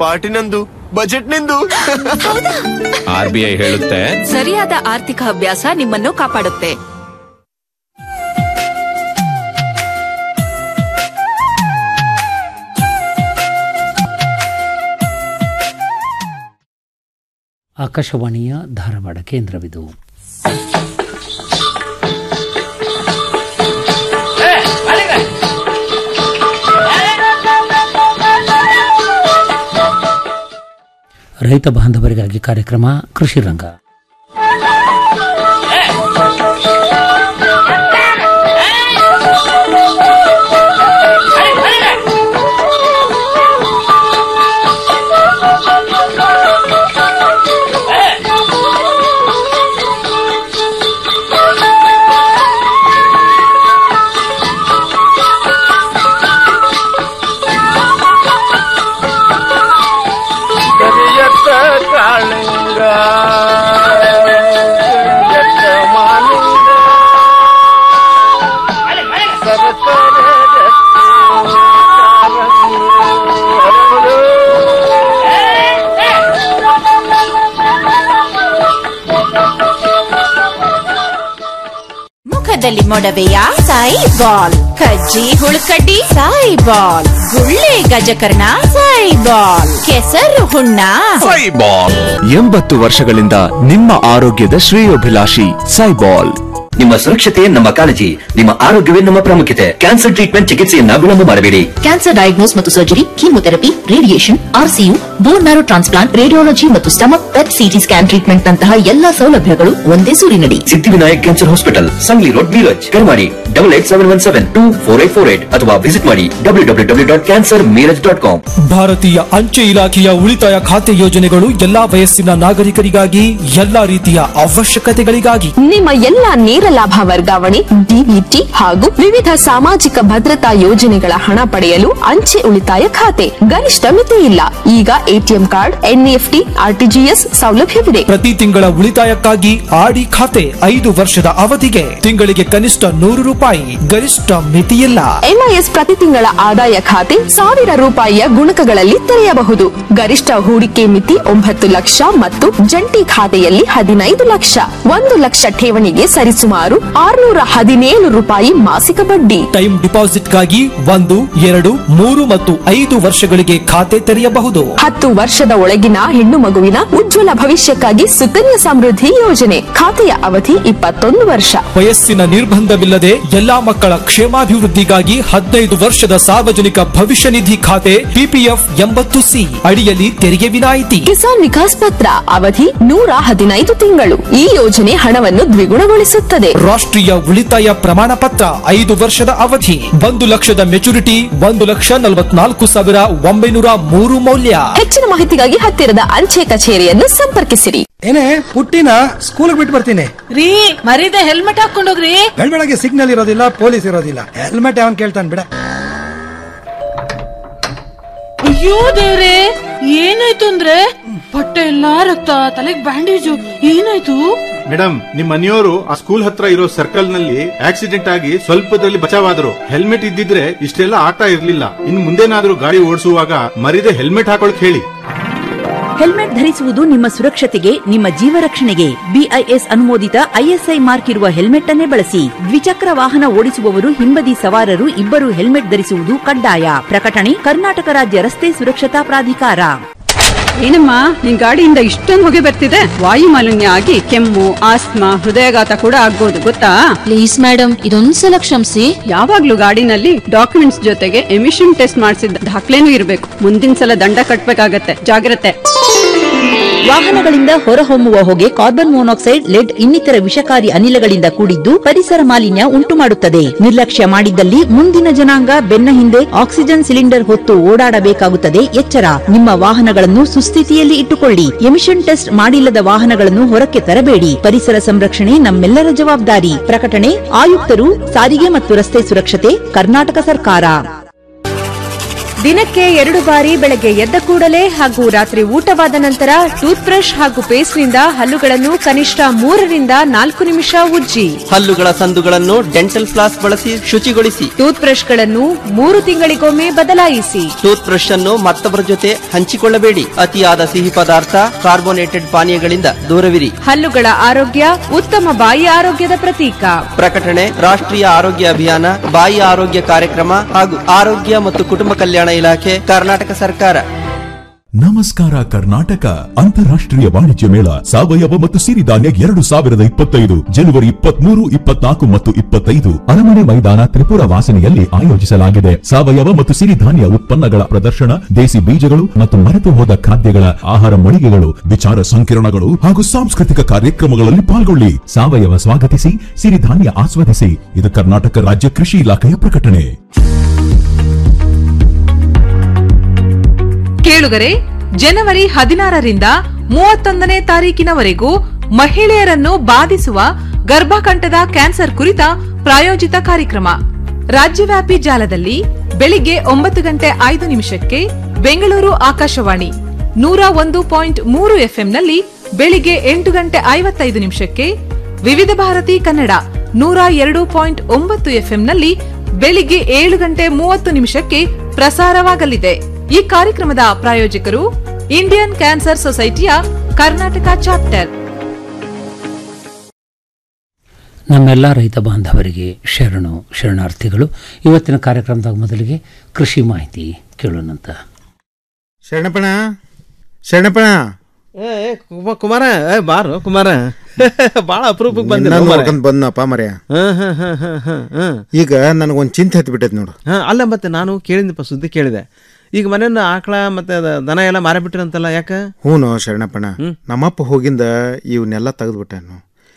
Party ನಂದು budget ನಿಂದು R B I ಹೇಳುತ್ತೆ ಸರಿಯಾದ ಆರ್ಥಿಕ ಅಭ್ಯಾಸ ನಿಮ್ಮನ್ನು ಕಾಪಾಡುತ್ತೆ ಆಕಾಶವಾಣಿಯ ಧಾರವಾಡ ಕೇಂದ್ರವಿದು ರೈತ ಬಾಂಧವರಿಗಾಗಿ ಕಾರ್ಯಕ್ರಮ ಕೃಷಿ ರಂಗ ಕರಿಯತ್ತ ಕಾಳಿಂಗ ಕರಿಯತ್ತ ಮಾಲಿಂಗ ಸರಸರ ಜತ್ತಿ ಕಾರಂಗು ಹರಳು. ಮುಖದಲ್ಲಿ ಮೊಡವೆಯ ಸಾಯಿ ಬಾಲ್ ಕಜ್ಜಿ ಹುಳುಕಡ್ಡಿ ಸಾಯಿ ಬಾಲ್ ಗುಳ್ಳೆ ಗಜಕರ್ಣ ಸಾಯಿ ಬಾಲ್ ಕೆಸರು ಹುಣ್ಣ ಸೈಬಾಲ್ ಎಂಬತ್ತು ವರ್ಷಗಳಿಂದ ನಿಮ್ಮ ಆರೋಗ್ಯದ ಶ್ರೇಯೋಭಿಲಾಷಿ ಸೈಬಾಲ್ ನಿಮ್ಮ ಸುರಕ್ಷತೆ ನಮ್ಮ ಕಾಳಜಿ ನಿಮ್ಮ ಆರೋಗ್ಯವೇ ನಮ್ಮ ಪ್ರಾಮುಖ್ಯತೆ ಕ್ಯಾನ್ಸರ್ ಟ್ರೀಟ್ಮೆಂಟ್ ಚಿಕಿತ್ಸೆಯನ್ನ ವಿಳಂಬ ಮಾಡಬೇಡಿ ಕ್ಯಾನ್ಸರ್ ಡಯಾಗ್ನೋಸ್ ಮತ್ತು surgery chemotherapy radiation RCU bone marrow transplant radiology ಮತ್ತು stomach PET CT scan treatment ನಂತಹ ಎಲ್ಲಾ ಸೌಲಭ್ಯಗಳು ಒಂದೇ ಸೂರಿನಡಿ Siddhivinayak cancer hospital Sangli road Miraj ಕರೆ ಮಾಡಿ double eight seven one seven two four eight four eight ಅಥವಾ ವಿಸಿಟ್ ಮಾಡಿ W W W dot cancer Miraj dot com ಭಾರತೀಯ ಅಂಚೆ ಇಲಾಖೆಯ ಉಳಿತಾಯ ಖಾತೆ ಯೋಜನೆಗಳು ಎಲ್ಲಾ ವಯಸ್ಸಿನ ನಾಗರಿಕರಿಗಾಗಿ ಎಲ್ಲಾ ರೀತಿಯ ಅವಶ್ಯಕತೆಗಳಿಗಾಗಿ ನಿಮ್ಮ ಎಲ್ಲ ನೇರ ಲಾಭ ವರ್ಗಾವಣೆ ಡಿಬಿಟಿ ಹಾಗೂ ವಿವಿಧ ಸಾಮಾಜಿಕ ಭದ್ರತಾ ಯೋಜನೆಗಳ ಹಣ ಪಡೆಯಲು ಅಂಚೆ ಉಳಿತಾಯ ಖಾತೆ ಗರಿಷ್ಠ ಮಿತಿ ಇಲ್ಲ ಈಗ ಎಟಿಎಂ ಕಾರ್ಡ್ ಎನ್ಇಎಫ್ಟಿ ಆರ್ಟಿಜಿಎಸ್ ಸೌಲಭ್ಯವಿದೆ ಪ್ರತಿ ತಿಂಗಳ ಉಳಿತಾಯಕ್ಕಾಗಿ ಆಡಿ ಖಾತೆ ಐದು ವರ್ಷದ ಅವಧಿಗೆ ತಿಂಗಳಿಗೆ ಕನಿಷ್ಠ ನೂರು ರೂಪಾಯಿ ಗರಿಷ್ಠ ಮಿತಿಯಿಲ್ಲ ಎಂಐಎಸ್ ಪ್ರತಿ ತಿಂಗಳ ಆದಾಯ ಖಾತೆ ಸಾವಿರ ರೂಪಾಯಿಯ ಗುಣಕಗಳಲ್ಲಿ ತೆರೆಯಬಹುದು ಗರಿಷ್ಠ ಹೂಡಿಕೆ ಮಿತಿ ಒಂಬತ್ತು ಲಕ್ಷ ಮತ್ತು ಜಂಟಿ ಖಾತೆಯಲ್ಲಿ ಹದಿನೈದು ಲಕ್ಷ ಒಂದು ಲಕ್ಷ ಠೇವಣಿಗೆ ಸರಿಸುಮಾರು ಆರುನೂರ ಹದಿನೇಳು ರೂಪಾಯಿ ಮಾಸಿಕ ಬಡ್ಡಿ ಟೈಮ್ ಡಿಪಾಸಿಟ್ಗಾಗಿ ಒಂದು ಎರಡು ಮೂರು ಮತ್ತು ಐದು ವರ್ಷಗಳಿಗೆ ಖಾತೆ ತೆರೆಯಬಹುದು ಹತ್ತು ವರ್ಷದ ಒಳಗಿನ ಹೆಣ್ಣು ಮಗುವಿನ ಉಜ್ವಲ ಭವಿಷ್ಯಕ್ಕಾಗಿ ಸುಕನ್ಯಾ ಸಮೃದ್ಧಿ ಯೋಜನೆ ಖಾತೆಯ ಅವಧಿ ಇಪ್ಪತ್ತೊಂದು ವರ್ಷ ವಯಸ್ಸಿನ ನಿರ್ಬಂಧವಿಲ್ಲದೆ ಎಲ್ಲಾ ಮಕ್ಕಳ ಕ್ಷೇಮಾಭಿವೃದ್ಧಿಗಾಗಿ ಹದಿನೈದು ವರ್ಷದ ಸಾರ್ವಜನಿಕ ಭವಿಷ್ಯ ನಿಧಿ ಖಾತೆ ಪಿಪಿಎಫ್ ಎಂಬತ್ತು ಸಿ ಅಡಿಯಲ್ಲಿ ತೆರಿಗೆ ವಿನಾಯಿತಿ ಕಿಸಾನ್ ವಿಕಾಸ್ ಪತ್ರ ಅವಧಿ ನೂರ ಹದಿನೈದು ತಿಂಗಳು ಈ ಯೋಜನೆ ಹಣವನ್ನು ದ್ವಿಗುಣಗೊಳಿಸುತ್ತದೆ ರಾಷ್ಟ್ರೀಯ ಉಳಿತಾಯ ಪ್ರಮಾಣ ಪತ್ರ ಐದು ವರ್ಷದ ಅವಧಿ ಒಂದು ಲಕ್ಷದ ಮೆಚುರಿಟಿ ಒಂದು ಲಕ್ಷ ನಲವತ್ನಾಲ್ಕು ಸಾವಿರ ಒಂಬೈನೂರ ಮೂರು ಮೌಲ್ಯ ಹೆಚ್ಚಿನ ಮಾಹಿತಿಗಾಗಿ ಹತ್ತಿರದ ಅಂಚೆ ಕಚೇರಿಯನ್ನು ಸಂಪರ್ಕಿಸಿರಿ ಏನೇ ಪುಟ್ಟಿನ ಸ್ಕೂಲ್ ಬಿಟ್ಟು ಬರ್ತೀನಿ ರೀ ಮರೀದೆ ಹೆಲ್ಮೆಟ್ ಹಾಕೊಂಡೋಗ್ರಿ ಬೆಳಗ್ಗೆ ಸಿಗ್ನಲ್ ಇರೋದಿಲ್ಲ ಪೊಲೀಸ್ ಇರೋದಿಲ್ಲ ಹೆಲ್ಮೆಟ್ ಯಾವನ್ ಕೇಳ್ತಾನೆ ಬಿಡ ಅಯ್ಯೋ ದೇವ್ರೆ ಏನಾಯ್ತು ಅಂದ್ರೆ ಬಟ್ಟೆ ಎಲ್ಲಾ ರಕ್ತ ತಲೆಗ್ ಬ್ಯಾಂಡೇಜು ಏನಾಯ್ತು ಮೇಡಮ್ ನಿಮ್ ಮನೆಯವರು ಆ ಸ್ಕೂಲ್ ಹತ್ರ ಇರೋ ಸರ್ಕಲ್ ನಲ್ಲಿ ಆಕ್ಸಿಡೆಂಟ್ ಆಗಿ ಸ್ವಲ್ಪದಲ್ಲಿ ಬಚಾವಾದ್ರು ಹೆಲ್ಮೆಟ್ ಇದ್ದಿದ್ರೆ ಇಷ್ಟೆಲ್ಲ ಆಗ್ತಾ ಇರ್ಲಿಲ್ಲ ಇನ್ ಮುಂದೇನಾದ್ರೂ ಗಾಡಿ ಓಡಿಸುವಾಗ ಮರಿದೆ ಹೆಲ್ಮೆಟ್ ಹಾಕೊಳಕ್ ಹೇಳಿ ಹೆಲ್ಮೆಟ್ ಧರಿಸುವುದು ನಿಮ್ಮ ಸುರಕ್ಷತೆಗೆ ನಿಮ್ಮ ಜೀವ ರಕ್ಷಣೆಗೆ ಬಿಐಎಸ್ ಅನುಮೋದಿತ ಐಎಸ್ಐ ಮಾರ್ಕ್ ಇರುವ ಹೆಲ್ಮೆಟ್ ಅನ್ನೇ ಬಳಸಿ ದ್ವಿಚಕ್ರ ವಾಹನ ಓಡಿಸುವವರು ಹಿಂಬದಿ ಸವಾರರು ಇಬ್ಬರು ಹೆಲ್ಮೆಟ್ ಧರಿಸುವುದು ಕಡ್ಡಾಯ ಪ್ರಕಟಣೆ ಕರ್ನಾಟಕ ರಾಜ್ಯ ರಸ್ತೆ ಸುರಕ್ಷತಾ ಪ್ರಾಧಿಕಾರ ಏನಮ್ಮ ನಿನ್ ಗಾಡಿಯಿಂದ ಇಷ್ಟೊಂದು ಹೊಗೆ ಬರ್ತಿದೆ ವಾಯು ಮಾಲಿನ್ಯ ಆಗಿ ಕೆಮ್ಮು ಆಸ್ತಮಾ ಹೃದಯಾಘಾತ ಕೂಡ ಆಗ್ಬೋದು ಗೊತ್ತಾ ಪ್ಲೀಸ್ ಮೇಡಮ್ ಇದೊಂದ್ಸಲ ಕ್ಷಮಿಸಿ ಯಾವಾಗ್ಲೂ ಗಾಡಿನಲ್ಲಿ ಡಾಕ್ಯುಮೆಂಟ್ಸ್ ಜೊತೆಗೆ ಎಮಿಷನ್ ಟೆಸ್ಟ್ ಮಾಡಿಸಿದ ದಾಖಲೆನೂ ಇರಬೇಕು ಮುಂದಿನ ಸಲ ದಂಡ ಕಟ್ಬೇಕಾಗತ್ತೆ ಜಾಗ್ರತೆ ವಾಹನಗಳಿಂದ ಹೊರಹೊಮ್ಮುವ ಹೊಗೆ ಕಾರ್ಬನ್ ಮೊನಾಕ್ಸೈಡ್ ಲೆಡ್ ಇನ್ನಿತರ ವಿಷಕಾರಿ ಅನಿಲಗಳಿಂದ ಕೂಡಿದ್ದು ಪರಿಸರ ಮಾಲಿನ್ಯ ಉಂಟು ಮಾಡುತ್ತದೆ ನಿರ್ಲಕ್ಷ್ಯ ಮಾಡಿದ್ದಲ್ಲಿ ಮುಂದಿನ ಜನಾಂಗ ಬೆನ್ನ ಹಿಂದೆ ಆಕ್ಸಿಜನ್ ಸಿಲಿಂಡರ್ ಹೊತ್ತು ಓಡಾಡಬೇಕಾಗುತ್ತದೆ ಎಚ್ಚರ ನಿಮ್ಮ ವಾಹನಗಳನ್ನು ಸುಸ್ಥಿತಿಯಲ್ಲಿ ಇಟ್ಟುಕೊಳ್ಳಿ ಎಮಿಷನ್ ಟೆಸ್ಟ್ ಮಾಡಿಲ್ಲದ ವಾಹನಗಳನ್ನು ಹೊರಕ್ಕೆ ತರಬೇಡಿ ಪರಿಸರ ಸಂರಕ್ಷಣೆ ನಮ್ಮೆಲ್ಲರ ಜವಾಬ್ದಾರಿ ಪ್ರಕಟಣೆ ಆಯುಕ್ತರು ಸಾರಿಗೆ ಮತ್ತು ರಸ್ತೆ ಸುರಕ್ಷತೆ ಕರ್ನಾಟಕ ಸರ್ಕಾರ ದಿನಕ್ಕೆ ಎರಡು ಬಾರಿ ಬೆಳಗ್ಗೆ ಎದ್ದ ಕೂಡಲೇ ಹಾಗೂ ರಾತ್ರಿ ಊಟವಾದ ನಂತರ ಟೂತ್ ಬ್ರಷ್ ಹಾಗೂ ಪೇಸ್ಟ್ನಿಂದ ಹಲ್ಲುಗಳನ್ನು ಕನಿಷ್ಠ ಮೂರರಿಂದ ನಾಲ್ಕು ನಿಮಿಷ ಉಜ್ಜಿ ಹಲ್ಲುಗಳ ಸಂದುಗಳನ್ನು ಡೆಂಟಲ್ ಫ್ಲಾಸ್ ಬಳಸಿ ಶುಚಿಗೊಳಿಸಿ ಟೂತ್ ಬ್ರಷ್ಗಳನ್ನು ಮೂರು ತಿಂಗಳಿಗೊಮ್ಮೆ ಬದಲಾಯಿಸಿ ಟೂತ್ ಬ್ರಷ್ ಅನ್ನು ಮತ್ತೊಬ್ಬರ ಜೊತೆ ಹಂಚಿಕೊಳ್ಳಬೇಡಿ ಅತಿಯಾದ ಸಿಹಿ ಪದಾರ್ಥ ಕಾರ್ಬೋನೇಟೆಡ್ ಪಾನೀಯಗಳಿಂದ ದೂರವಿರಿ ಹಲ್ಲುಗಳ ಆರೋಗ್ಯ ಉತ್ತಮ ಬಾಯಿ ಆರೋಗ್ಯದ ಪ್ರತೀಕ ಪ್ರಕಟಣೆ ರಾಷ್ಟ್ರೀಯ ಆರೋಗ್ಯ ಅಭಿಯಾನ ಬಾಯಿ ಆರೋಗ್ಯ ಕಾರ್ಯಕ್ರಮ ಹಾಗೂ ಆರೋಗ್ಯ ಮತ್ತು ಕುಟುಂಬ ಕಲ್ಯಾಣ ಇಲಾಖೆ ಕರ್ನಾಟಕ ಸರ್ಕಾರ ನಮಸ್ಕಾರ ಕರ್ನಾಟಕ ಅಂತಾರಾಷ್ಟ್ರೀಯ ವಾಣಿಜ್ಯ ಮೇಳ ಸಾವಯವ ಮತ್ತು ಸಿರಿಧಾನ್ಯ ಎರಡು ಸಾವಿರದ ಇಪ್ಪತ್ತೈದು ಜನವರಿ ಇಪ್ಪತ್ಮೂರು ಇಪ್ಪತ್ನಾಲ್ಕು ಮತ್ತು ಇಪ್ಪತ್ತೈದು ಅರಮನೆ ಮೈದಾನ ತ್ರಿಪುರ ವಾಸನೆಯಲ್ಲಿ ಆಯೋಜಿಸಲಾಗಿದೆ ಸಾವಯವ ಮತ್ತು ಸಿರಿಧಾನ್ಯ ಉತ್ಪನ್ನಗಳ ಪ್ರದರ್ಶನ ದೇಸಿ ಬೀಜಗಳು ಮತ್ತು ಮರೆತು ಹೋದ ಖಾದ್ಯಗಳ ಆಹಾರ ಮಳಿಗೆಗಳು ವಿಚಾರ ಸಂಕಿರಣಗಳು ಹಾಗೂ ಸಾಂಸ್ಕೃತಿಕ ಕಾರ್ಯಕ್ರಮಗಳಲ್ಲಿ ಪಾಲ್ಗೊಳ್ಳಿ ಸಾವಯವ ಸ್ವಾಗತಿಸಿ ಸಿರಿಧಾನ್ಯ ಆಸ್ವಾದಿಸಿ ಇದು ಕರ್ನಾಟಕ ರಾಜ್ಯ ಕೃಷಿ ಇಲಾಖೆಯ ಪ್ರಕಟಣೆ ಕೇಳುಗರೆ ಜನವರಿ ಹದಿನಾರರಿಂದ ಮೂವತ್ತೊಂದನೇ ತಾರೀಕಿನವರೆಗೂ ಮಹಿಳೆಯರನ್ನು ಬಾಧಿಸುವ ಗರ್ಭಕಂಠದ ಕ್ಯಾನ್ಸರ್ ಕುರಿತ ಪ್ರಾಯೋಜಿತ ಕಾರ್ಯಕ್ರಮ ರಾಜ್ಯವ್ಯಾಪಿ ಜಾಲದಲ್ಲಿ ಬೆಳಿಗ್ಗೆ ಒಂಬತ್ತು ಗಂಟೆ ಐದು ನಿಮಿಷಕ್ಕೆ ಬೆಂಗಳೂರು ಆಕಾಶವಾಣಿ ನೂರ ಒಂದು ಪಾಯಿಂಟ್ ಮೂರು ಎಫ್ಎಂನಲ್ಲಿ ಬೆಳಿಗ್ಗೆ ಎಂಟು ಗಂಟೆ ಐವತ್ತೈದು ನಿಮಿಷಕ್ಕೆ ವಿವಿಧ ಭಾರತಿ ಕನ್ನಡ ನೂರ ಎರಡು ಪಾಯಿಂಟ್ ಒಂಬತ್ತು ಎಫ್ಎಂನಲ್ಲಿ ಬೆಳಿಗ್ಗೆ ಏಳು ಗಂಟೆ ಮೂವತ್ತು ನಿಮಿಷಕ್ಕೆ ಪ್ರಸಾರವಾಗಲಿದೆ ಈ ಕಾರ್ಯಕ್ರಮದ ಪ್ರಾಯೋಜಕರು ಇಂಡಿಯನ್ ಕ್ಯಾನ್ಸರ್ ಸೊಸೈಟಿಯ ಕರ್ನಾಟಕ ಚಾಪ್ಟರ್ ನಮ್ಮೆಲ್ಲ ರೈತ ಬಾಂಧವರಿಗೆ ಶರಣು ಶರಣಾರ್ಥಿಗಳು ಇವತ್ತಿನ ಕಾರ್ಯಕ್ರಮದಾಗ ಮೊದಲಿಗೆ ಕೃಷಿ ಮಾಹಿತಿ ಕೇಳೋಣಂತ ಶರಣಪ್ಪಣ ಶರಣಪ್ಪಣ ಏ ಕುಮ- ಕುಮಾರ ಏ ಬಾರು ಕುಮಾರ ಭಾಳ ಅಪರೂಪಕ್ಕೆ ನಿನ್ನ ಬಂದಿಲ್ಲ ನೋಡ್ಕೊಂಡ್ ಬಂದ್ನಪ್ಪ ಮರ್ಯ ಈಗ ನನಗೊಂದು ಚಿಂತೆ ಹತ್ತಿ ಬಿಟ್ಟೈತಿ ನೋಡು ಹಾ ಅಲ್ಲ ಮತ್ತೆ ನಾನು ಕೇಳಿದ್ನಪ್ಪ ಸುದ್ದಿ ಕೇಳಿದೆ ಈಗ ಮನೆಯನ್ನ ಆಕಳ ಮತ್ತೆ ಅದ ದನ ಎಲ್ಲ ಮಾರಿಬಿಟ್ರಂತಲ್ಲ ಯಾಕೆ ಹ್ಞೂ ಶರಣಪ್ಪಣ ನಮ್ಮಪ್ಪ ಹೋಗಿಂದ ಇವನ್ನೆಲ್ಲ ತೆಗೆದ್ಬಿಟ್ಟಾನು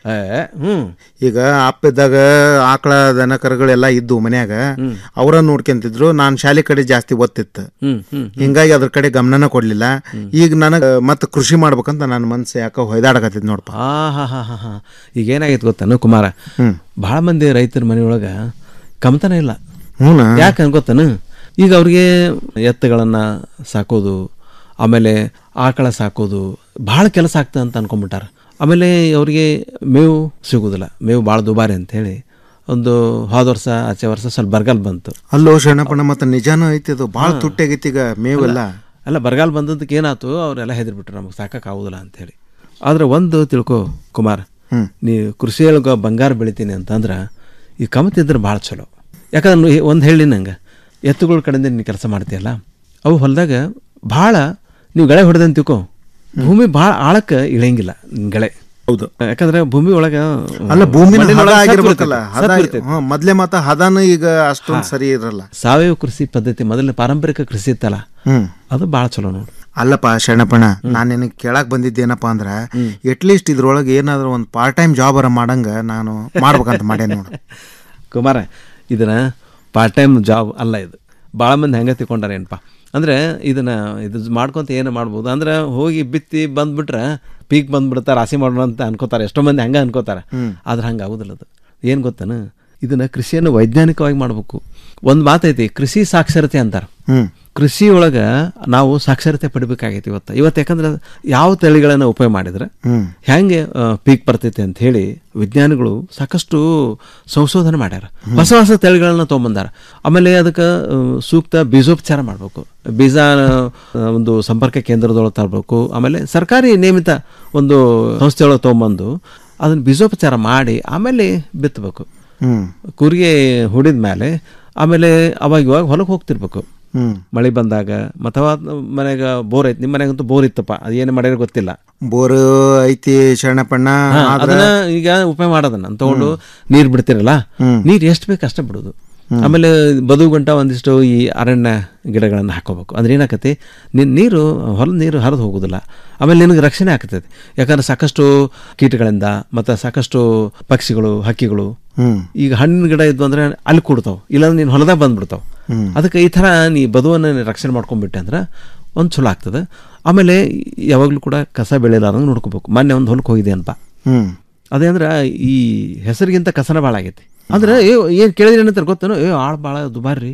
ಹ್ಮ್ ಈಗ ಅಪ್ಪ ಇದ್ದಾಗ ಆಕಳ ದನ ಕರುಗಳೆಲ್ಲ ಇದ್ದು ಮನ್ಯಾಗ ಅವರ ನೋಡ್ಕೊಂತಿದ್ರು ನಾನು ಶಾಲೆ ಕಡೆ ಜಾಸ್ತಿ ಒತ್ತಿತ್ತು ಹ್ಮ್ ಹ್ಮ್ ಹಿಂಗಾಗಿ ಅದ್ರ ಕಡೆ ಗಮನನ ಕೊಡ್ಲಿಲ್ಲ ಈಗ ನನಗೆ ಮತ್ತೆ ಕೃಷಿ ಮಾಡ್ಬೇಕಂತ ನನ್ನ ಮನ್ಸು ಯಾಕೋ ಹೊಯ್ದಾಡಕತ್ತಿದ್ ನೋಡಪ್ಪ ಆ ಹಾ ಹಾ ಹಾ ಹಾ ಈಗ ಏನಾಗೈತೆ ಗೊತ್ತಾನು ಕುಮಾರ ಭಾಳ ಮಂದಿ ರೈತರ ಮನೆಯೊಳಗ ಕಮ್ತನ ಇಲ್ಲ ಹ್ಞೂನಾ? ಯಾಕೆ ಗೊತ್ತಾನು ಈಗ ಅವ್ರಿಗೆ ಎತ್ತುಗಳನ್ನ ಸಾಕೋದು ಆಮೇಲೆ ಆಕಳ ಸಾಕೋದು ಭಾಳ ಕೆಲಸ ಆಗ್ತದೆ ಅಂತ ಅನ್ಕೊಂಡ್ಬಿಟ್ಟಾರ ಆಮೇಲೆ ಅವ್ರಿಗೆ ಮೇವು ಸಿಗೋದಿಲ್ಲ ಮೇವು ಭಾಳ ದುಬಾರಿ ಅಂತ ಹೇಳಿ ಒಂದು ಹೋದ ವರ್ಷ ಆಚೆ ವರ್ಷ ಸ್ವಲ್ಪ ಬರಗಾಲ ಬಂತು ಅಲ್ಲೋ ಶರಣಪ್ಪಣ್ಣ ಮತ್ತೆ ನಿಜಾನೂ ಐತಿ ಅದು ಭಾಳ ಹಾ. ತುಟ್ಟಾಗೈತಿ ಈಗ ಮೇವೆಲ್ಲ ಅಲ್ಲ- ಅಲ್ಲ ಬರಗಾಲ ಬಂದದ್ದಕ್ಕೆ ಏನಾಯ್ತು ಅವರೆಲ್ಲ ಹೆದರ್ಬಿಟ್ರು ನಮಗೆ ಸಾಕಾಗೋದಿಲ್ಲ ಅಂತ ಹೇಳಿ ಆದ್ರೆ ಒಂದು ತಿಳ್ಕೊ ಕುಮಾರ್ ಹ್ಮ್. ನೀ ಕೃಷಿಯೊಳಗೆ ಬಂಗಾರ ಬೆಳಿತೀನಿ ಅಂತಂದ್ರೆ ಈ ಕಮತಿದ್ರೆ ಭಾಳ ಚಲೋ ಯಾಕಂದ್ರೆ ಒಂದು ಹೇಳಿ ನಂಗೆ ಎತ್ತುಗಳ ಕಡೆಯಿಂದ ನೀನು ಕೆಲಸ ಮಾಡ್ತೀಯಲ್ಲ ಅವು ಹೊಲದಾಗ ಭಾಳ ನೀವು ಗಳೆ ಹೊಡೆದಂತ ತಿಳ್ಕೊ ಭೂಮಿ ಭಾಳ ಆಳಕ್ಕೆ ಇಳಿಯಂಗಿಲ್ಲ ನಿನ್ ಗಳೆ ಹೌದು ಯಾಕಂದ್ರೆ ಭೂಮಿ ಒಳಗೆ ಅಲ್ಲ ಭೂಮಿನ ಹದ ಮಣ್ಣಿನೊಳಗೆ ಸತ್ವ ಆಗಿರ್ಬೇಕಲ್ಲ ಇರ್ತೈತೆ, ಹದ ಸತ್ವ ಇರ್ತೈತೆ. ಹ್ಮ್, ಮೊದ್ಲೇ ಮತ್ತ ಹದಾನು ಈಗ ಅಷ್ಟೊಂದು ಸರಿ ಇರಲ್ಲ ಸಾವಯವ ಕೃಷಿ ಪದ್ಧತಿ ಮೊದಲನೇ ಪಾರಂಪರಿಕ ಕೃಷಿ ಇತ್ತಲ್ಲ ಹ್ಮ್ ಅದು ಭಾಳ ಚಲೋ ನೋಡು ಅಲ್ಲಪ್ಪ ಶರಣಪ್ಪಣ್ಣ ನಾನು ನಿನಗೆ ಕೇಳಕ್ ಬಂದಿದ್ದೇನಪ್ಪ ಅಂದ್ರೆ ಅಟ್ಲೀಸ್ಟ್ ಇದ್ರೊಳಗೆ ಏನಾದ್ರು ಒಂದು ಪಾರ್ಟ್ ಟೈಮ್ ಜಾಬ್ ಅರ ಮಾಡಂಗ ನಾನು ಮಾಡ್ಬೇಕಂತ ಮಾಡೇನಿ ನೋಡು ಕುಮಾರ ಇದನ್ನ ಪಾರ್ಟ್ ಟೈಮ್ ಜಾಬ್ ಅಲ್ಲ ಇದು ಭಾಳ ಮಂದಿ ಹೆಂಗೆ ತಿಳ್ಕೊಂಡಾರ ಏನಪ್ಪ ಅಂದರೆ ಇದನ್ನ ಇದು ಮಾಡ್ಕೊಂತ ಏನು ಮಾಡ್ಬೋದು ಅಂದ್ರೆ ಹೋಗಿ ಬಿತ್ತಿ ಬಂದ್ಬಿಟ್ರೆ ಪೀಕ್ ಬಂದ್ಬಿಡ್ತಾರೆ ರಾಶಿ ಮಾಡೋಣ ಅಂತ ಅನ್ಕೋತಾರೆ ಎಷ್ಟೋ ಮಂದಿ ಹಂಗೆ ಅನ್ಕೋತಾರೆ ಹ್ಮ್. ಆದ್ರೆ ಹಂಗೆ ಆಗೋದಿಲ್ಲ ಅದು ಏನು ಗೊತ್ತಾನ ಇದನ್ನ ಕೃಷಿಯನ್ನು ವೈಜ್ಞಾನಿಕವಾಗಿ ಮಾಡಬೇಕು ಒಂದು ಮಾತೈತಿ ಕೃಷಿ ಸಾಕ್ಷರತೆ ಅಂತಾರೆ ಹ್ಮ್ ಕೃಷಿ ಒಳಗೆ ನಾವು ಸಾಕ್ಷರತೆ ಪಡಿಬೇಕಾಗೈತಿ ಇವತ್ತು ಇವತ್ತು ಯಾಕಂದ್ರೆ ಯಾವ ತಳಿಗಳನ್ನು ಉಪಯೋಗ ಮಾಡಿದ್ರೆ ಹ್ಮ್. ಹೆಂಗೆ ಪೀಕ್ ಬರ್ತೈತೆ ಅಂತ ಹೇಳಿ ವಿಜ್ಞಾನಿಗಳು ಸಾಕಷ್ಟು ಸಂಶೋಧನೆ ಮಾಡ್ಯಾರ ಹೊಸ ಹೊಸ ತಳಿಗಳನ್ನ ತೊಗೊಂಬಂದಾರ ಆಮೇಲೆ ಅದಕ್ಕೆ ಆ, ಸೂಕ್ತ ಬೀಜೋಪಚಾರ ಮಾಡಬೇಕು ಬೀಜ ಆ, ಒಂದು ಸಂಪರ್ಕ ಕೇಂದ್ರದೊಳಗೆ ತರಬೇಕು ಆಮೇಲೆ ಸರ್ಕಾರಿ ನೇಮಿತ ಒಂದು ಸಂಸ್ಥೆಯೊಳಗೆ ತೊಗೊಂಬಂದು ಅದನ್ನ ಬೀಜೋಪಚಾರ ಮಾಡಿ ಆಮೇಲೆ ಬಿತ್ತಬೇಕು ಹ್ಮ್ ಕೂರಿಗೆ ಹೊಡಿದ ಮೇಲೆ ಆಮೇಲೆ ಅವಾಗ ಇವಾಗ ಹೊಲಕ್ಕೆ ಹೋಗ್ತಿರ್ಬೇಕು ಹ್ಮ್ ಮಳೆ ಬಂದಾಗ ಅಥವಾ ಮನೆಗ ಬೋರ್ ಐತಿ ನಿಮ್ಮ ಮನೆಗಂತೂ ಬೋರ್ ಇತ್ತಪ್ಪ ಅದು ಏನು ಮಾಡ್ಯಾರ ಗೊತ್ತಿಲ್ಲ ಬೋರ್ ಐತಿ ಶರಣಪ್ಪಣ್ಣ ಹಾ, ಆದ್ರ ಅದನ್ನ ಈಗ ಉಪಯೋಗ ಮಾಡೋದನ್ನ ತಗೊಂಡು ನೀರ್ ಬಿಡ್ತಿರಲ್ಲ ಹ್ಮ್. ನೀರ್ ಎಷ್ಟು ಬೇಕು ಅಷ್ಟೇ ಬಿಡೋದು ಆಮೇಲೆ ಬದು ಗಂಟ ಒಂದಿಷ್ಟು ಈ ಅರಣ್ಯ ಗಿಡಗಳನ್ನು ಹಾಕೋಬೇಕು ಅಂದ್ರೆ ಏನಾಕತಿ ನಿನ್ನ ನೀರು ಹೊಲದ ನೀರು ಹರಿದು ಹೋಗೋದಿಲ್ಲ ಆಮೇಲೆ ನಿನಗೆ ರಕ್ಷಣೆ ಆಗ್ತೈತಿ ಯಾಕಂದ್ರೆ ಸಾಕಷ್ಟು ಕೀಟಗಳಿಂದ ಮತ್ತು ಸಾಕಷ್ಟು ಪಕ್ಷಿಗಳು ಹಕ್ಕಿಗಳು ಹ್ಮ್. ಈಗ ಹಣ್ಣಿನ ಗಿಡ ಇದ್ವು ಅಂದ್ರೆ ಅಲ್ಲಿ ಕೂಡ್ತಾವ ಇಲ್ಲಾಂದ್ರೆ ನೀನು ಹೊಲದಾಗ ಬಂದ್ಬಿಡ್ತಾವ ಹ್ಮ್. ಅದಕ್ಕೆ ಈ ಥರ ನೀ ಬದುವನ್ನು ನೀ ರಕ್ಷಣೆ ಮಾಡ್ಕೊಂಡ್ಬಿಟ್ಟೆ ಅಂದ್ರೆ ಒಂದು ಚಲೋ ಆಗ್ತದೆ ಆಮೇಲೆ ಯಾವಾಗಲೂ ಕೂಡ ಕಸ ಬೆಳೆಯಲಾರಂಗೆ ನೋಡ್ಕೋಬೇಕು ಮೊನ್ನೆ ಒಂದು ಹೊಲಕ್ಕೆ ಹೋಗಿದೆ ಅನ್ಪ ಹ್ಮ್ ಅದೇ ಅಂದ್ರೆ ಈ ಹೆಸರಿಗಿಂತ ಕಸನ ಭಾಳ ಆಗೈತಿ ಅಂದ್ರೆ ಏನು ಕೇಳಿದ್ರೆ ಏನಂತಾರೆ ಗೊತ್ತೇನೋ ಏ ಆಳು ಭಾಳ ದುಬಾರಿ ರೀ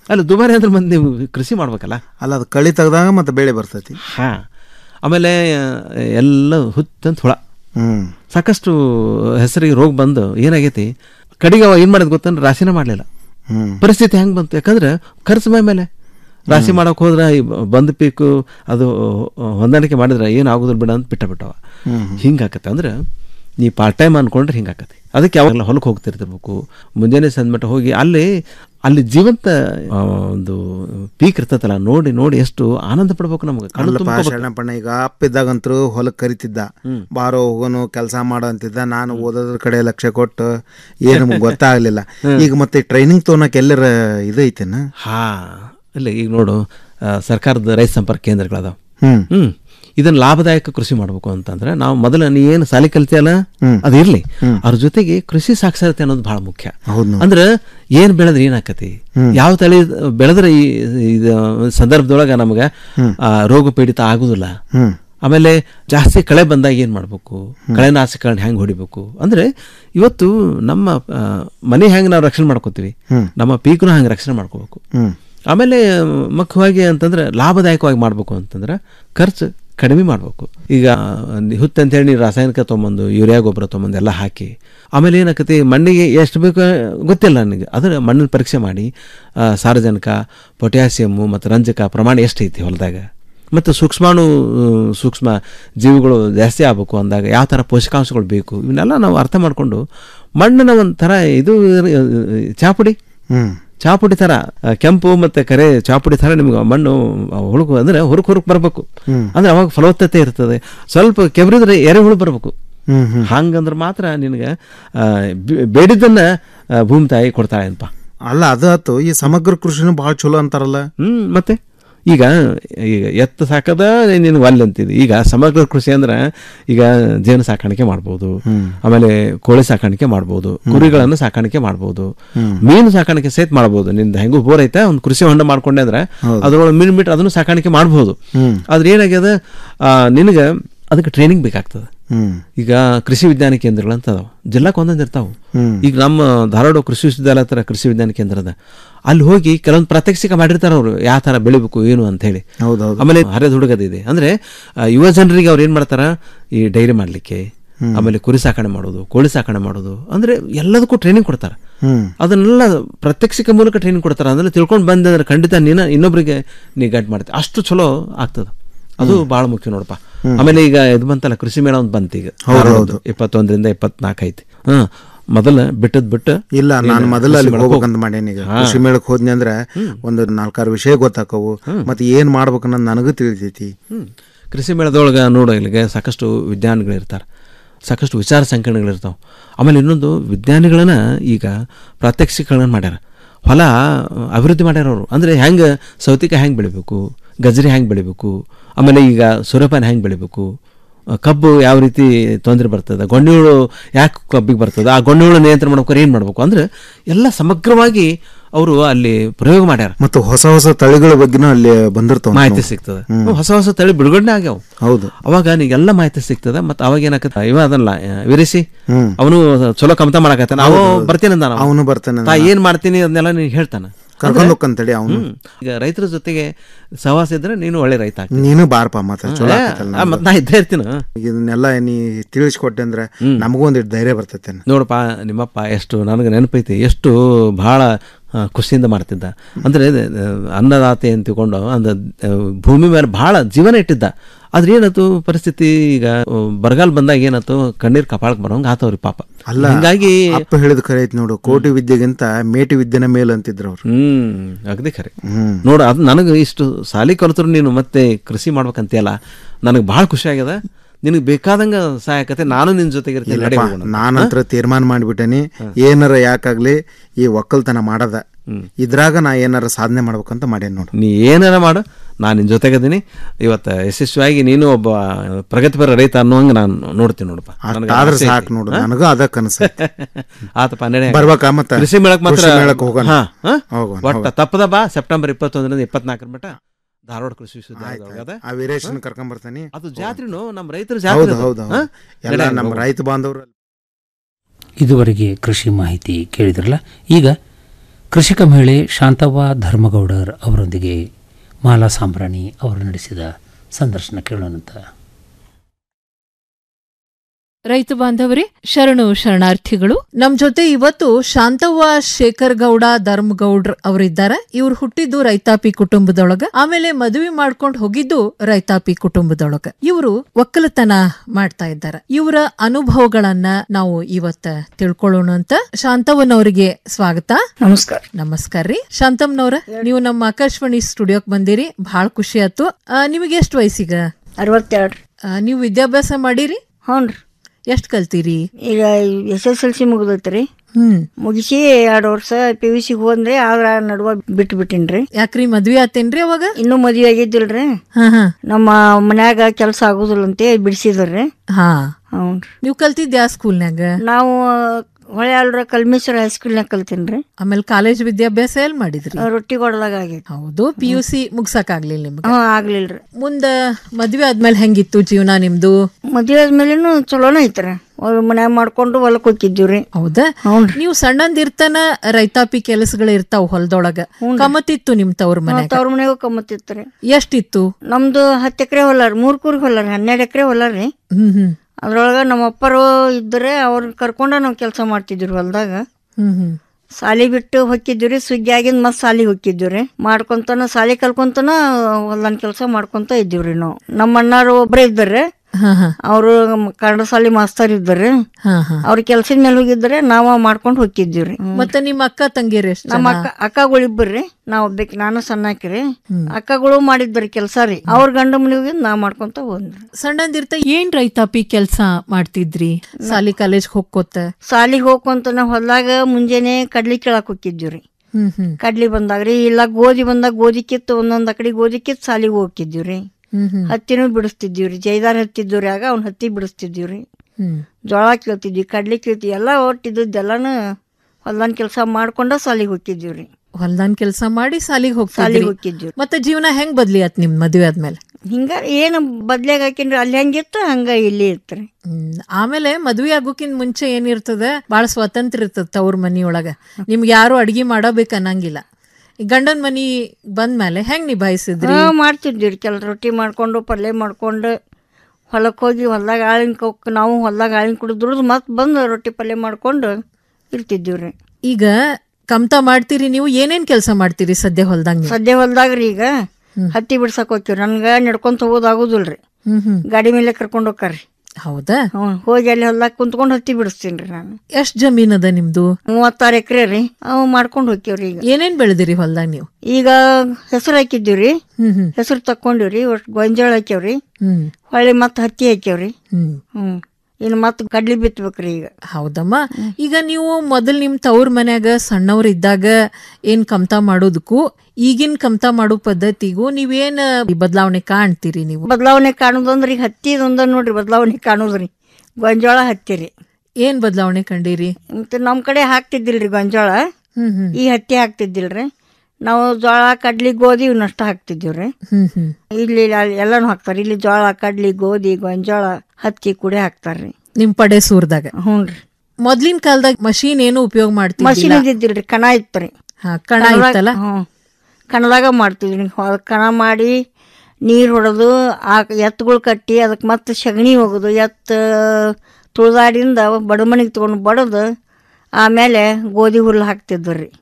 ಅಲ್ಲ ದುಬಾರಿ ಅಂದ್ರೆ ಮತ್ತೆ ನೀವು ಕೃಷಿ ಮಾಡ್ಬೇಕಲ್ಲ ಅಲ್ಲ ಅದು ಕಳಿ ತೆಗ್ದಾಗ ಮತ್ತೆ ಬೆಳೆ ಬರ್ತೈತಿ ಹಾ ಆಮೇಲೆ ಆ, ಎಲ್ಲ ಹುತ್ತಂತ ಹುಳ ಹ್ಮ್ ಸಾಕಷ್ಟು ಹೆಸರಿಗೆ ರೋಗ ಬಂದು ಏನಾಗೈತಿ ಕಡೆಗೆ ಅವ ಏನು ಮಾಡೋದು ಗೊತ್ತಂದ್ರೆ ರಾಶಿನ ಮಾಡಲಿಲ್ಲ ಹ್ಮ್ ಪರಿಸ್ಥಿತಿ ಹೆಂಗೆ ಬಂತು ಯಾಕಂದ್ರೆ ಖರ್ಚು ಮೈ ಮೇಲೆ ರಾಶಿ ಮಾಡೋಕೆ ಹೋದ್ರೆ ಈ ಬ- ಬಂದ ಪೀಕು ಅದು ಹೊಂದಾಣಿಕೆ ಮಾಡಿದ್ರೆ ಏನು ಆಗೋದಿಲ್ಲ ಬಿಡ ಅಂತ ಬಿಟ್ಟ ಬಿಟ್ಟವ ಹ್ಮ್. ಹಿಂಗಾಕತ್ತೆ ಅಂದ್ರೆ ನೀ ಪಾರ್ಟ್ ಟೈಮ್ ಅನ್ಕೊಂಡ್ರೆ ಹಿಂಗಾಕತ್ತೆ ಅದಕ್ಕೆ ಯಾವಾಗಲ ಹೊಲಕ್ಕೆ ಹೋಗ್ತಿರ್ತಿರ್ಬೇಕು ಮುಂಜಾನೆ ಸಂದ್ಮಟ್ಟ ಹೋಗಿ ಅಲ್ಲಿ ಅಲ್ಲಿ ಜೀವಂತ ಆ, ಒಂದು ಪೀಕ್ ಇರ್ತೈತಲ್ಲ ನೋಡಿ ನೋಡಿ ಎಷ್ಟು ಆನಂದ ಪಡ್ಬೇಕು ನಮಗೆ ಕಣ್ಣು ಅಲ್ಲಪ್ಪ ತುಂಬ್ಕೊಬೇಕು. ಶರಣಪ್ಪಣ್ಣ ಈಗ ಅಪ್ಪಿದ್ದಾಗಂತರೂ ಹೊಲಕ್ಕೆ ಕರಿತಿದ್ದ ಬಾರೋ ಹೋಗೋನು ಕೆಲಸ ಮಾಡೋ ಅಂತಿದ್ದ ನಾನು ಓದೋದ್ರ ಕಡೆ ಲಕ್ಷ್ಯ ಕೊಟ್ಟು ಏನು ನಮ್ಗೆ ಗೊತ್ತಾಗ್ಲಿಲ್ಲ ಈಗ ಮತ್ತೆ ಟ್ರೈನಿಂಗ್ ತೊಗೊಳಕ್ ಎಲ್ಲರ ಇದು ಐತೆನ ಹಾ ಇಲ್ಲ ಈಗ ನೋಡು ಆ, ಸರ್ಕಾರದ ರೈತ ಸಂಪರ್ಕ ಕೇಂದ್ರಗಳದಾವ ಹ್ಮ್. ಹ್ಮ್ ಇದನ್ನ ಲಾಭದಾಯಕ ಕೃಷಿ ಮಾಡ್ಬೇಕು ಅಂತಂದ್ರೆ ನಾವು ಮೊದಲ ನೀ ಏನು ಸಾಲಿ ಕಲ್ತಿಯಲ್ಲ ಹ್ಮ್. ಅದು ಇರ್ಲಿ ಹ್ಮ್. ಅದ್ರ ಜೊತೆಗೆ ಕೃಷಿ ಸಾಕ್ಷರತೆ ಅನ್ನೋದು ಬಹಳ ಮುಖ್ಯ ಹೌದು ನೋಡಿ. ಅಂದ್ರೆ ಏನ್ ಬೆಳೆದ್ರೆ ಏನಾಕತಿ ಹ್ಮ್. ಯಾವ ತಳಿ ಬೆಳೆದ್ರೆ ಈ ಇದು ಸಂದರ್ಭದೊಳಗ ನಮ್ಗೆ ಹ್ಮ್. ಆ, ರೋಗ ಪೀಡಿತ ಆಗುದಿಲ್ಲ ಹ್ಮ್ ಆಮೇಲೆ ಜಾಸ್ತಿ ಕಳೆ ಬಂದಾಗ ಏನು ಮಾಡಬೇಕು ಕಳೆನಾಶಕಗಳನ್ನ ಹೆಂಗೆ ಹೊಡಿಬೇಕು ಅಂದರೆ ಇವತ್ತು ನಮ್ಮ ಆ, ಮನೆ ಹೆಂಗೆ ನಾವು ರಕ್ಷಣೆ ಮಾಡ್ಕೋತೀವಿ ಹ್ಮ್. ನಮ್ಮ ಪೀಕ್ನು ಹಂಗೆ ರಕ್ಷಣೆ ಮಾಡ್ಕೋಬೇಕು ಹ್ಮ್ ಆಮೇಲೆ ಮುಖ್ಯವಾಗಿ ಅಂತಂದ್ರೆ ಲಾಭದಾಯಕವಾಗಿ ಮಾಡಬೇಕು ಅಂತಂದ್ರೆ ಖರ್ಚು ಕಡಿಮೆ ಮಾಡಬೇಕು ಈಗ ಹುತ್ತು ಅಂತೇಳಿ ನೀವು ರಾಸಾಯನಿಕ ತೊಗೊಂಬಂದು ಯೂರಿಯಾ ಗೊಬ್ಬರ ತೊಗೊಂಬಂದು ಎಲ್ಲ ಹಾಕಿ ಆಮೇಲೆ ಏನಾಕತಿ ಮಣ್ಣಿಗೆ ಎಷ್ಟು ಬೇಕು ಗೊತ್ತಿಲ್ಲ ನನಗೆ ಅದರ ಮಣ್ಣಿನ ಪರೀಕ್ಷೆ ಮಾಡಿ ಆ, ಸಾರಜನಕ ಪೊಟ್ಯಾಸಿಯಮ್ಮು ಮತ್ತು ರಂಜಕ ಪ್ರಮಾಣ ಎಷ್ಟೈತಿ ಹೊಲದಾಗ ಮತ್ತು ಸೂಕ್ಷ್ಮಾಣು ಆ, ಸೂಕ್ಷ್ಮ ಜೀವಿಗಳು ಜಾಸ್ತಿ ಆಗಬೇಕು ಅಂದಾಗ ಯಾವ ಥರ ಪೋಷಕಾಂಶಗಳು ಬೇಕು ಇವನ್ನೆಲ್ಲ ನಾವು ಅರ್ಥ ಮಾಡಿಕೊಂಡು ಮಣ್ಣಿನ ಒಂಥರ ಇದು ಆ, ಚಾಪುಡಿ ಹ್ಮ್ ಚಾಪುಡಿ ಥರ ಆ, ಕೆಂಪು ಮತ್ತು ಕರೆ ಚಾಪುಡಿ ಥರ ನಿಮ್ಗೆ ಮಣ್ಣು ಹುಳುಕು ಅಂದರೆ ಹುರುಕ್ ಹುರುಕ್ ಬರಬೇಕು ಹ್ಮ್. ಅಂದ್ರೆ ಅವಾಗ ಫಲವತ್ತತೆ ಇರ್ತದೆ ಸ್ವಲ್ಪ ಕೆಬ್ರಿದ್ರೆ ಎರೆಹುಳು ಬರಬೇಕು ಹ್ಮ್ ಹ್ಮ್ ಹಂಗಂದ್ರೆ ಮಾತ್ರ ನಿನಗೆ ಆ, ಬೆ- ಬೇಡಿದ್ದನ್ನ ಆ, ಭೂಮಿ ತಾಯಿ ಕೊಡ್ತಾಳೆ ಅನ್ಪ ಅಲ್ಲ ಅದು ಆತು ಈ ಸಮಗ್ರ ಕೃಷಿನೂ ಭಾಳ ಚಲೋ ಅಂತಾರಲ್ಲ ಹ್ಮ್ ಮತ್ತೆ ಈಗ ಈಗ ಎತ್ತು ಸಾಕದ ನೀನು ಒಲ್ಲೆ ಅಂತಿದ್ದಿ ಈಗ ಸಮಗ್ರ ಕೃಷಿ ಅಂದ್ರೆ ಈಗ ಜೇನು ಸಾಕಾಣಿಕೆ ಮಾಡ್ಬೋದು ಆಮೇಲೆ ಕೋಳಿ ಸಾಕಾಣಿಕೆ ಮಾಡ್ಬೋದು ಕುರಿಗಳನ್ನು ಸಾಕಾಣಿಕೆ ಮಾಡ್ಬೋದು ಹ್ಮ್. ಮೀನು ಸಾಕಾಣಿಕೆ ಸಹಿತ ಮಾಡ್ಬೋದು ನಿಂದ ಹೆಂಗೂ ಬೋರ್ ಐತೆ ಒಂದು ಕೃಷಿ ಹೊಂಡ ಮಾಡ್ಕೊಂಡೆ ಅಂದ್ರೆ ಹೌದು. ಅದ್ರೊಳಗೆ ಮೀನು ಬಿಟ್ಟು ಅದನ್ನು ಸಾಕಾಣಿಕೆ ಮಾಡ್ಬೋದು ಹ್ಮ್. ಆದ್ರೆ ಏನಾಗ್ಯದ ಆ, ನಿನಗೆ ಅದಕ್ಕೆ ಟ್ರೈನಿಂಗ್ ಬೇಕಾಗ್ತದೆ ಹ್ಮ್ ಈಗ ಕೃಷಿ ವಿಜ್ಞಾನ ಕೇಂದ್ರಗಳು ಅಂತ ಅದಾವ ಜಿಲ್ಲಾಕ್ ಒಂದೊಂದು ಇರ್ತಾವ ಹ್ಮ್. ಈಗ ನಮ್ಮ ಧಾರವಾಡ ಕೃಷಿ ವಿಶ್ವವಿದ್ಯಾಲಯ ಹತ್ರ ಕೃಷಿ ವಿಜ್ಞಾನ ಕೇಂದ್ರ ಅದ ಅಲ್ಲಿ ಹೋಗಿ ಕೆಲವೊಂದು ಪ್ರಾತ್ಯಕ್ಷಿಕ ಮಾಡಿರ್ತಾರೆ ಅವರು ಯಾವ ಥರ ಬೆಳಿಬೇಕು ಏನು ಅಂತ ಹೇಳಿ ಹೌದೌದು ಆಮೇಲೆ ಹರಿದ ಹುಡುಗದಿದೆ ಅಂದ್ರೆ ಆ, ಯುವ ಜನರಿಗೆ ಅವ್ರು ಏನ್ ಮಾಡ್ತಾರ ಈ ಡೈರಿ ಮಾಡ್ಲಿಕ್ಕೆ ಹ್ಮ್. ಆಮೇಲೆ ಕುರಿ ಸಾಕಣೆ ಮಾಡೋದು ಕೋಳಿ ಸಾಕಣೆ ಮಾಡೋದು ಅಂದ್ರೆ ಎಲ್ಲದಕ್ಕೂ ಟ್ರೈನಿಂಗ್ ಕೊಡ್ತಾರೆ ಹ್ಮ್ ಅದನ್ನೆಲ್ಲ ಪ್ರಾತ್ಯಕ್ಷಿಕ ಮೂಲಕ ಟ್ರೈನಿಂಗ್ ಕೊಡ್ತಾರೆ ಅದನ್ನ ತಿಳ್ಕೊಂಡು ಬಂದಂದ್ರೆ ಖಂಡಿತ ನೀನು ಇನ್ನೊಬ್ರಿಗೆ ನೀ ಗೈಡ್ ಮಾಡ್ತೀವಿ ಅಷ್ಟು ಚಲೋ ಆಗ್ತದೆ ಅದು ಬಹಳ ಮುಖ್ಯ ನೋಡಪ್ಪ ಹ್ಮ್. ಆಮೇಲೆ ಈಗ ಇದು ಬಂತಲ್ಲ ಕೃಷಿ ಮೇಳ ಒಂದು ಬಂತು ಈಗ ಹೌದು, ಧಾರವಾಡದ್ದು. ಹೌದು. ಇಪ್ಪತ್ತೊಂದರಿಂದ ಇಪ್ಪತ್ನಾಲ್ಕು ಐತಿ ಹ್ಮ್ ಮೊದಲ ಬಿಟ್ಟದ್ ಬಿಟ್ಟು ಇಲ್ಲ ನಾನು ನೀನು ಮೊದಲ ಕೃಷಿ ಅಲ್ಲಿ ಮೇಳಕ್ಕೆ ಹೋಗು. ಹೋಗ್ಬೇಕಂತ ಮಾಡೇನಿ ಈಗ ಹಾ. ಕೃಷಿ ಮೇಳಕ್ಕೆ ಹೋದ್ನಿ ಅಂದ್ರೆ ಒಂದು ನಾಲ್ಕಾರು ವಿಷಯ ಗೊತ್ತಾಕವು ಮತ್ತೆ ಏನ್ ಮಾಡ್ಬೇಕನ್ನೋದು ನನಗೂ ತಿಳಿತೈತಿ ಹ್ಮ್. ಕೃಷಿ ಮೇಳದೊಳಗೆ ನೋಡೋ ಇಲ್ಲಿಗೆ ಸಾಕಷ್ಟು ವಿಜ್ಞಾನಿಗಳು ಇರ್ತಾರೆ ಸಾಕಷ್ಟು ವಿಚಾರ ಸಂಕಿರಣಗಳಿರ್ತಾವೆ ಆಮೇಲೆ ಇನ್ನೊಂದು ವಿಜ್ಞಾನಿಗಳನ್ನ ಈಗ ಪ್ರಾತ್ಯಕ್ಷಿಕಗಳನ್ನ ಮಾಡ್ಯಾರ ಹೊಲ ಅಭಿವೃದ್ಧಿ ಮಾಡ್ಯಾರ ಅವರು ಅಂದರೆ ಹೆಂಗೆ ಸೌತಿಕಾಯಿ ಹೆಂಗೆ ಬೆಳಿಬೇಕು ಗಜರಿ ಹೆಂಗೆ ಬೆಳಿಬೇಕು ಆಮೇಲೆ ಈಗ ಸೂರ್ಯಪಾನ ಹೆಂಗೆ ಬೆಳಿಬೇಕು ಆ, ಕಬ್ಬು ಯಾವ ರೀತಿ ತೊಂದರೆ ಬರ್ತದೆ ಗೊಂಡೆಹುಳು ಯಾಕೆ ಕಬ್ಬಿಗೆ ಬರ್ತದೆ ಆ ಗೊಂಡೆಹುಳು ನಿಯಂತ್ರಣ ಮಾಡ್ಬೇಕಾರೆ ಏನು ಮಾಡ್ಬೇಕು ಅಂದ್ರೆ ಎಲ್ಲ ಸಮಗ್ರವಾಗಿ ಅವರು ಅಲ್ಲಿ ಪ್ರಯೋಗ ಮಾಡ್ಯಾರ ಮತ್ತು ಹೊಸ ಹೊಸ ತಳಿಗಳ ಬಗ್ಗೆನೂ ಅಲ್ಲಿ ಬಂದಿರ್ತಾವ ಮಾಹಿತಿ ಸಿಗ್ತದೆ ಹೊಸ ಹೊಸ ತಳಿ ಬಿಡುಗಡೆ ಆಗ್ಯಾವ ಹೌದು ಅವಾಗ ನೀಗೆಲ್ಲ ಮಾಹಿತಿ ಸಿಗ್ತದೆ ಮತ್ತೆ ಅವಾಗ ಏನಾಕತ್ತ ಇವ ಅದಲ್ಲ ವಿರಿಸಿ ಹ್ಮ್. ಅವನು ಚಲೋ ಕಮತ ಮಾಡಕತ್ತಾನ ಅವ ಹೌದು, ಹೌದು. ಬರ್ತೀನಿ ಅಂದಾನ ಅವ. ಅವ್ನು ಬರ್ತಾನೆ ತಾ ಏನ್ ಮಾಡ್ತೀನಿ ಅದನ್ನೆಲ್ಲ ನೀನು ಹೇಳ್ತಾನ ಕರ್ಕೊಂಡ್ ಹೋಗ್ಕಂತೇಳಿ ಅವನು ಹ್ಮ್. ಈಗ ರೈತರ ಜೊತೆಗೆ ಸಹವಾಸ ಇದ್ರೆ ನೀನು ಒಳ್ಳೆ ರೈತ ಆಗ್ತಿ ನೀನು ಬಾರಪ್ಪ ಮತ್ತೆ ಚಲೋ ಆಕತ್ತಲ್ಲ ನಮ್ದು. ಮತ್ತೆ ನಾ ಇದ್ದೇ ಇರ್ತೀನಿ ಇದನ್ನೆಲ್ಲ ನೀ ತಿಳಿಸ್ಕೊಟ್ಟೆ ಅಂದ್ರೆ ನಮಗೂ ಒಂದಿಟ್ಟು ಧೈರ್ಯ ಬರ್ತೈತೆ ನೋಡಪ್ಪ ನಿಮ್ಮಪ್ಪ ಎಷ್ಟು ನನಗೆ ನೆನಪೈತಿ ಎಷ್ಟು ಬಹಳ ಆ, ಖುಷಿಯಿಂದ ಮಾಡ್ತಿದ್ದ ಅಂದರೆ ಆ, ಅನ್ನದಾತೆ ಅಂತ ತಿಳ್ಕೊಂಡು ಅಂದ ಆ, ಭೂಮಿ ಮೇಲೆ ಬಹಳ ಜೀವನ ಇಟ್ಟಿದ್ದ ಆದ್ರೆ ಏನಾಯ್ತು ಪರಿಸ್ಥಿತಿ ಈಗ ಆ, ಬರಗಾಲ ಬಂದಾಗ ಏನಾಯ್ತು ಕಣ್ಣೀರ್ ಕಪಾಳಕ್ಕೆ ಬರೋಂಗ ಆತವ್ರಿ ಪಾಪ ಅಲ್ಲ ಹಿಂಗಾಗಿ ಅಪ್ಪ ಹೇಳಿದ ಖರೆ ಐತಿ ನೋಡು ಕೋಟಿ ವಿದ್ಯೆಗಿಂತ ಮೇಟಿ ವಿದ್ಯೆನ ಮೇಲ್ ಅಂತಿದ್ರು ಅವ್ರು ಹ್ಮ್ ಅಗದಿ ಖರೆ ಹ್ಮ್ ನೋಡು ಅದು ನನಗೆ ಇಷ್ಟು ಸಾಲಿ ಕಲಿತರು ನೀನು ಮತ್ತೆ ಕೃಷಿ ಮಾಡ್ಬೇಕಂತೀಯಲ್ಲ ನನಗೆ ಭಾಳ ಖುಷಿ ಆಗ್ಯದ ನಿನಗೆ ಬೇಕಾದಂಗ ಸಹಾಯಕತೆ ನಾನು ನಿನ್ನ ಜೊತೆಗೆ ಇರ್ತೀನಿ ನಡಿ ಇಲ್ಲಪ್ಪ, ಹೋಗೋಣ. ನಾನಂತ್ರ ತೀರ್ಮಾನ ಮಾಡ್ಬಿಟ್ಟೇನಿ ಏನಾರ ಯಾಕಾಗ್ಲಿ ಈ ಒಕ್ಕಲ್ತನ ಮಾಡದ ಇದ್ರಾಗ ನಾ ಏನಾರ ಸಾಧನೆ ಮಾಡ್ಬೇಕಂತ ಮಾಡೇನಿ ನೋಡು ನೀ ಏನಾರ ಮಾಡು ನಾನು ನಿನ್ನ ಜೊತೆಗದೀನಿ ಇವತ್ತು ಯಶಸ್ವಿಯಾಗಿ ನೀನು ಒಬ್ಬ ಪ್ರಗತಿಪರ ರೈತ ಅನ್ನೋಂಗೆ ನಾನು ನೋಡ್ತೀನಿ ನೋಡಪ್ಪ ನನಗೆ ಆದ್ರೆ ಆಸೆ ಐತಿ. ಸಾಕು ನೋಡು ಹಾ? ನನಗೂ ಅದ ಕನಸು ಆತಪ್ಪ ನಡೆ ಬರ್ಬೇಕಾ ಮತ್ತೆ? ಕೃಷಿ ಮೇಳಕ್ಕೆ ಮಾತ್ರ ಕೃಷಿ ಮೇಳಕ್ಕೆ ಹೋಗೋಣ. ಹಾ, ಹಾ? ಹೋಗೋಣ, ಒಟ್ಟ ಹೋಗೋಣ. ತಪ್ಪದ ಬಾ ಸೆಪ್ಟೆಂಬರ್ ಇಪ್ಪತ್ತೊಂದರಿಂದ ಇಪ್ಪತ್ನಾಲ್ಕರ ಮಟ್ಟ ಧಾರವಾಡ ಕೃಷಿ ವಿಶ್ವವಿದ್ಯಾಲಯದೊಳಗೆ ಅದ. ಆ ವೀರೇಶನ್ ಕರ್ಕೊಂಡ್ ಬರ್ತಾನೆ ಅದು ಜಾತ್ರೆನು ನಮ್ಮ ರೈತರ ಹೌದು ಜಾತ್ರೆ ಅದು. ಹೌದು ಹಾ? ಎಲ್ಲ ನಡೆ, ನಮ್ಮ ಹೋಗೋಣ. ರೈತ ಬಾಂಧವರು ಇದುವರೆಗೆ ಕೃಷಿ ಮಾಹಿತಿ ಕೇಳಿದ್ರಲ್ಲ ಈಗ ಕೃಷಿಕ ಮಹಿಳೆ ಶಾಂತವ್ವ ಧರ್ಮಗೌಡರ್ ಅವರೊಂದಿಗೆ ಮಾಲಾ ಸಾಂಬ್ರಾಣಿ ಅವರು ನಡೆಸಿದ ಸಂದರ್ಶನ ಕೇಳೋಣಂತ ರೈತ ಬಾಂಧವರೇ ಶರಣು ಶರಣಾರ್ಥಿಗಳು ನಮ್ ಜೊತೆ ಇವತ್ತು ಶಾಂತವ್ವ ಶೇಖರ್ ಗೌಡ ಧರ್ಮಗೌಡ್ರ ಅವರಿದ್ದಾರೆ ಇವ್ರು ಹುಟ್ಟಿದ್ದು ರೈತಾಪಿ ಕುಟುಂಬದೊಳಗ ಆಮೇಲೆ ಮದುವೆ ಮಾಡ್ಕೊಂಡು ಹೋಗಿದ್ದು ರೈತಾಪಿ ಕುಟುಂಬದೊಳಗ ಇವರು ಒಕ್ಕಲತನ ಮಾಡ್ತಾ ಇದ್ದಾರೆ ಇವರ ಅನುಭವಗಳನ್ನ ನಾವು ಇವತ್ತ ತಿಳ್ಕೊಳ್ಳೋಣ ಅಂತ ಶಾಂತವ್ವನವರಿಗೆ ಸ್ವಾಗತ ನಮಸ್ಕಾರ ನಮಸ್ಕಾರ ರೀ ಶಾಂತಮ್ನವ್ರ ನೀವು ನಮ್ಮ ಆಕಾಶವಾಣಿ ಸ್ಟುಡಿಯೋಕ್ ಬಂದಿರಿ ಬಹಳ ಖುಷಿ ಆಯ್ತು ನಿಮಗೆ ಎಷ್ಟು ವಯಸ್ಸಿಗ ಅರವತ್ತೆರಡು ನೀವು ವಿದ್ಯಾಭ್ಯಾಸ ಮಾಡಿರಿ ಹ್ಞೂ ಎಷ್ಟ್ ಕಲ್ತೀರಿ ಈಗ ಎಸ್ ಎಸ್ ಎಲ್ ಸಿ ಮುಗ್ದೈತ್ರಿ ಹ್ಮ್ ಮುಗಿಸಿ ಎರಡು ವರ್ಷ ಪಿ ಯು ಸಿ ಹೋದ್ರಿ ಆದ್ರ ನಡುವ ಬಿಟ್ಟು ಬಿಟ್ಟಿನ್ರಿ ಯಾಕ್ರಿ ಮದ್ವಿ ಆತೇನ್ರಿ ಅವಾಗ ಇನ್ನೂ ಮದ್ವಿ ಆಗಿದ್ದಿಲ್ರಿ ಹಾ ಹಾ ನಮ್ಮ ಮನ್ಯಾಗ ಕೆಲಸ ಆಗುದಿಲ್ಲ ಅಂತ ಬಿಡಿಸಿದ್ರಿ ಹಾ ಹ್ಞೂನ್ರಿ ನೀವ್ ಕಲ್ತಿದ್ ಯಾವ ಸ್ಕೂಲ್ನ್ಯಾಗ ನಾವು ಹೊಳೆ ಅಲ್ರ ಕಲ್ಮೇಶ್ವರ ಹೈಸ್ಕೂಲ್ನಾಗ ಕಲ್ತೀನ್ರಿ ಆಮೇಲೆ ಕಾಲೇಜ್ ವಿದ್ಯಾಭ್ಯಾಸ ಎಲ್ ಮಾಡಿದ್ರಿ ರೊಟ್ಟಿ ಕೊಡದಾಗ ಆಗೈತಿ ಹೌದು ಪಿ ಯು ಸಿ ಮುಗ್ಸಕ್ ಆಗ್ಲಿಲ್ಲ ನಿಮ್ಗೆ ಹ್ಞೂ ಆಗ್ಲಿಲ್ರಿ ಮುಂದ ಮದ್ವೆ ಆದ್ಮೇಲೆ ಹೆಂಗಿತ್ತು ಜೀವನ ನಿಮ್ದು ಮದ್ವೆ ಆದ್ಮೇಲೆನು ಚಲೋನ ಐತ್ರಿ ಅವ್ರ ಮನ್ಯಾಗ ಮಾಡ್ಕೊಂಡು ಹೊಲಕ್ ಹೋಗಿದ್ದೀವ್ರಿ ಹೌದಾ ನೀವು ಸಣ್ಣಂದಿರ್ತಾನ ರೈತಾಪಿ ಕೆಲಸಗಳು ಇರ್ತಾವ ಹೊಲದೊಳಗ ಕಮತಿತ್ತು ನಿಮ್ ತವ್ರ ಮನೆ ತವ್ರ ಮನೆಗೂ ಕಮ್ಮತ್ತಿತ್ರಿ ಎಷ್ಟಿತ್ತು ನಮ್ದು ಹತ್ತು ಎಕರೆ ಹೊಲ ರೀ ಮೂರ್ ಕೂರ್ಗ್ ಹೊಲ ರೀ ಹನ್ನೆರಡು ಎಕರೆ ಹೊಲ ರೀ ಹ್ಮ್ ಹ್ಮ್ ಅದ್ರೊಳಗ ನಮ್ಮ ಅಪ್ಪರು ಇದ್ರೆ ಅವ್ರನ್ನ ಕರ್ಕೊಂಡ ನಾವು ಕೆಲಸ ಮಾಡ್ತಿದ್ವಿ ಹೊಲ್ದಾಗ ಹ್ಮ್ ಹ್ಮ್ ಸಾಲಿ ಬಿಟ್ಟು ಹೊಕ್ಕಿದ್ವಿ ಸುಗ್ಗಿ ಆಗಿಂದ ಮತ್ ಸಾಲಿಗೆ ಹೊಕ್ಕಿದ್ವಿ ಮಾಡ್ಕೊಂತನ ಸಾಲಿ ಕಲ್ಕೊಂತನ ಹೊಲ್ದನ್ ಕೆಲಸ ಮಾಡ್ಕೊಂತ ಇದ್ದೀವ್ರಿ ನಾವು ನಮ್ಮ ಅಣ್ಣಾರು ಒಬ್ರೇ ಇದ್ದಾರೆ ಹಾ ಹಾ ಅವರು ಕನ್ನಡ ಶಾಲಿ ಮಾಸ್ತರ್ ಇದ್ದಾರೆ ಹಾ ಹಾ ಅವ್ರ ಕೆಲ್ಸದ ಮೇಲೆ ಹೋಗಿದ್ರೆ ನಾವ ಮಾಡ್ಕೊಂಡು ಹೋಗಿದ್ದೀವ್ರಿ ಮತ್ತೆ ನಿಮ್ಮ ಅಕ್ಕ ತಂಗಿಯರ್ ಎಷ್ಟು ನಮ್ಮ ಅಕ್ಕ ಅಕ್ಕಗಳು ಇಬ್ಬರ್ರಿ ನಾವ್ ಒಬ್ಬಾಕಿ ನಾನು ಸಣ್ಣಾಕಿರಿ ಅಕ್ಕಗಳು ಮಾಡಿದ್ರಿ ಕೆಲ್ಸ ರೀ ಅವ್ರ ಗಂಡ ಮನೆಗೆ ನಾ ಮಾಡ್ಕೊಂತ ಹೋದ್ರಿ ಸಣ್ಣಂದಿರ್ತ ಏನ್ ರೈತಾಪಿ ಕೆಲ್ಸ ಮಾಡ್ತಿದ್ರಿ ಸಾಲಿ ಕಾಲೇಜ್ ಹೋಗ್ಕೋತ ಸಾಲಿಗೆ ಹೋಗ್ಕೊಂತ ನಾವ್ ಹೊಲ್ದಾಗ ಮುಂಜಾನೆ ಕಡ್ಲಿ ಕೇಳಕ್ ಹೋಗಿದ್ದೀವ್ರಿ ಹ್ಮ್ ಹ್ಮ್ ಕಡ್ಲಿ ಬಂದಾಗ್ರಿ ಇಲ್ಲ ಗೋಧಿ ಬಂದಾಗ ಗೋಧಿ ಕಿತ್ತು ಒಂದೊಂದ್ ಅಕಡೆ ಗೋಧಿ ಕಿತ್ತು ಸಾಲಿಗೆ ಹೋಗಿದ್ದೀವ್ರಿ ಹ್ಮ್ ಹ್ಮ್ ಹತ್ತಿನೂ ಬಿಡಿಸ್ತಿದ್ದೀವ್ರಿ ಜೈದಾರ್ ಹತ್ತಿದ್ದೀವ್ರಿ ಆಗ ಅವ್ನ ಹತ್ತಿ ಬಿಡಿಸ್ತಿದ್ದೀವ್ರಿ ಹ್ಮ್ ಜೋಳ ಕೇಳ್ತಿದ್ವಿ ಕಡ್ಲಿ ಕೇಳ್ತಿದ್ವಿ ಎಲ್ಲ ಒಟ್ಟಿದ್ದೆಲ್ಲನ ಹೊಲ್ದಾನ್ ಕೆಲಸ ಮಾಡ್ಕೊಂಡ ಸಾಲಿಗೆ ಹೋಗಿದ್ದೀವ್ರಿ ಹೊಲ್ದಾನ್ ಕೆಲ್ಸ ಮಾಡಿ ಸಾಲಿಗೆ ಹೋಗ್ತಿದ್ರಿ ಸಾಲಿಗೆ ಹೋಗಿದ್ದೀವ್ರಿ ಮತ್ತೆ ಜೀವನ ಹೆಂಗ್ ಬದ್ಲಿ ಆತ್ ನಿಮ್ ಮದ್ವೆ ಆದ್ಮೇಲೆ ಹಿಂಗ ಏನು ಬದ್ಲಾಗ ಹಾಕಿನ್ರಿ ಅಲ್ಲಿ ಹೆಂಗಿತ್ತು ಹಂಗ ಇಲ್ಲಿ ಇರ್ತ್ರಿ ಹ್ಮ್. ಆಮೇಲೆ ಮದ್ವೆ ಆಗೋಕಿನ್ ಮುಂಚೆ ಏನಿರ್ತದ ಬಾಳ ಸ್ವತಂತ್ರ ಇರ್ತದ ತವ್ರ ಮನಿಯೊಳಗ ನಿಮ್ಗೆ ಯಾರು ಅಡ್ಗಿ ಮಾಡಬೇಕ ಅನ್ನಂಗಿಲ್ಲ ಈ ಗಂಡನ್ ಮನಿ ಬಂದ್ಮೇಲೆ ಹೆಂಗ್ ನಿಭಾಯಿಸಿದ್ರಿ ಹಾ ಮಾಡ್ತಿದ್ವಿ ಕೆಲ ರೊಟ್ಟಿ ಮಾಡ್ಕೊಂಡು ಪಲ್ಯ ಮಾಡ್ಕೊಂಡು ಹೊಲಕ್ಕೆ ಹೋಗಿ ಹೊಲ್ದಾಗ ಆಳಿನ ಕೊಕ್ ನಾವು ಹೊಲ್ದಾಗ ಆಳಿನ ಕುಡಿದು ದುಡ್ದು ಮತ್ತೆ ಬಂದು ರೊಟ್ಟಿ ಪಲ್ಯ ಮಾಡ್ಕೊಂಡು ಇರ್ತಿದ್ದೀವ್ರಿ ಈಗ ಕಮ್ತಾ ಮಾಡ್ತೀರಿ ನೀವು ಏನೇನ್ ಕೆಲಸ ಮಾಡ್ತೀರಿ ಸದ್ಯ ಹೊಲ್ದಂಗ ನೀವು? ಸದ್ಯ ಹೊಲ್ದಾಗ್ರಿ ಈಗ ಹತ್ತಿ ಬಿಡ್ಸಕ್ ಹೋಗ್ತೀವಿ ನನ್ಗ ನಡ್ಕೊಂತ ಹೋಗೋದು ಆಗುದಿಲ್ರಿ ಹ್ಮ್ ಹ್ಮ್ ಗಾಡಿ ಮೇಲೆ ಕರ್ಕೊಂಡು ಹೋಗ್ತಾರ್ರಿ ಹೌದಾ ಹ್ಞೂ ಹೋಗಿ ಅಲ್ಲಿ ಹೊಲ್ದಾಗ ಕುಂತ್ಕೊಂಡು ಹತ್ತಿ ಬಿಡಿಸ್ತೀನಿ ನಾನು ಎಷ್ಟ್ ಜಮೀನ್ ಅದ ನಿಮ್ದು ಮೂವತ್ತಾರು ಎಕರೆ ರೀ ಅವು ಮಾಡ್ಕೊಂಡು ಹೋಗ್ತೀವ್ರಿ ಈಗ ಏನೇನ್ ಬೆಳೆದಿರಿ ಹೊಲ್ದಾಗ ನೀವು ಈಗ ಹೆಸರು ಹಾಕಿದ್ದೀವ್ರಿ ಹ್ಮ್ ಹ್ಮ್ ಹೆಸರು ತಕ್ಕೊಂಡಿವ್ರಿ ಒಟ್ಟು ಗೊಂಜಾಳ ಹಾಕ್ಯಾವ್ರಿ ಹ್ಮ್ ಹೊಳ್ಳಿ ಮತ್ತೆ ಹತ್ತಿ ಹಾಕ್ಯಾವ್ರಿ ಹ್ಮ್ ಹ್ಮ್ ಇನ್ನು ಮತ್ತೆ ಕಡ್ಲಿ ಬಿತ್ಬೇಕ್ರಿ ಈಗ ಹೌದಮ್ಮ ಈಗ ನೀವು ಮೊದಲ್ ನಿಮ್ ತವ್ರ ಮನ್ಯಾಗ ಸಣ್ಣವ್ರ ಇದ್ದಾಗ ಏನ್ ಕಮ್ತಾ ಮಾಡೋದಕ್ಕೂ ಈಗಿನ ಕಮ್ತಾ ಮಾಡೋ ಪದ್ಧತಿಗೂ ನೀವೇನ್ ಬದಲಾವಣೆ ಕಾಣ್ತೀರಿ ನೀವು ಬದಲಾವಣೆ ಕಾಣುದಂದ್ರೆ ಈಗ ಹತ್ತಿ ಒಂದ ನೋಡ್ರಿ ಬದಲಾವಣೆ ಕಾಣುದ್ರಿ ಗೊಂಜಾಳ ಹತ್ತಿ ರೀ ಏನ್ ಬದಲಾವಣೆ ಕಂಡೀರಿ ಮತ್ತೆ ನಮ್ ಕಡೆ ಹಾಕ್ತಿದ್ದಿಲ್ರಿ ಗೊಂಜಾಳ ಹ್ಮ್ ಹ್ಮ್ ಈ ಹತ್ತಿ ಹಾಕ್ತಿದ್ದಿಲ್ರಿ ನಾವು ಜೋಳ ಕಡ್ಲಿ ಗೋಧಿ ಇವನ್ನಷ್ಟ ಹಾಕ್ತಿದ್ದೀವ್ರಿ ಹ್ಮ್ ಹ್ಮ್ ಇಲ್ಲಿ ಅಲ್ಲಿ ಎಲ್ಲಾನು ಹಾಕ್ತಾರ ಇಲ್ಲಿ ಜೋಳ ಕಡ್ಲಿ ಗೋಧಿ ಗೊಂಜಾಳ ಹತ್ತಿ ಕುಡಿ ಹಾಕ್ತಾರ್ರಿ ನಿಮ್ ಪಡೆ ಸೂರ್ದಾಗ ಹ್ಞೂನ್ರಿ ಮೊದ್ಲಿನ ಕಾಲದಾಗ ಮಷೀನ್ ಏನು ಉಪಯೋಗ ಮಷಿನ್ ಮಾಡ್ತಿದ್ದಿಲ್ಲ ಇದ್ದಿದ್ದಿಲ್ರಿ ಕಣ ಇತ್ರಿ ಹಾ, ಕಣ ಇತ್ತಲ್ಲ? ಹ್ಞೂ ಕಣದಾಗ ಮಾಡ್ತಿದ್ವಿ ಹೊ- ಕಣ ಮಾಡಿ ನೀರು ಹೊಡೆದು ಆ ಎತ್ತುಗಳು ಕಟ್ಟಿ ಅದಕ್ಕೆ ಮತ್ತೆ ಸಗಣಿ ಹೋಗೋದು ಎತ್ತು ತುಳಿದಾಡಿಂದ ಬಡಮನಿಗೆ ತೊಗೊಂಡು ಬಡದು ಆಮೇಲೆ ಗೋಧಿ ಹುಲ್ಲು ಹಾಕ್ತಿದ್ವಿ ರೀ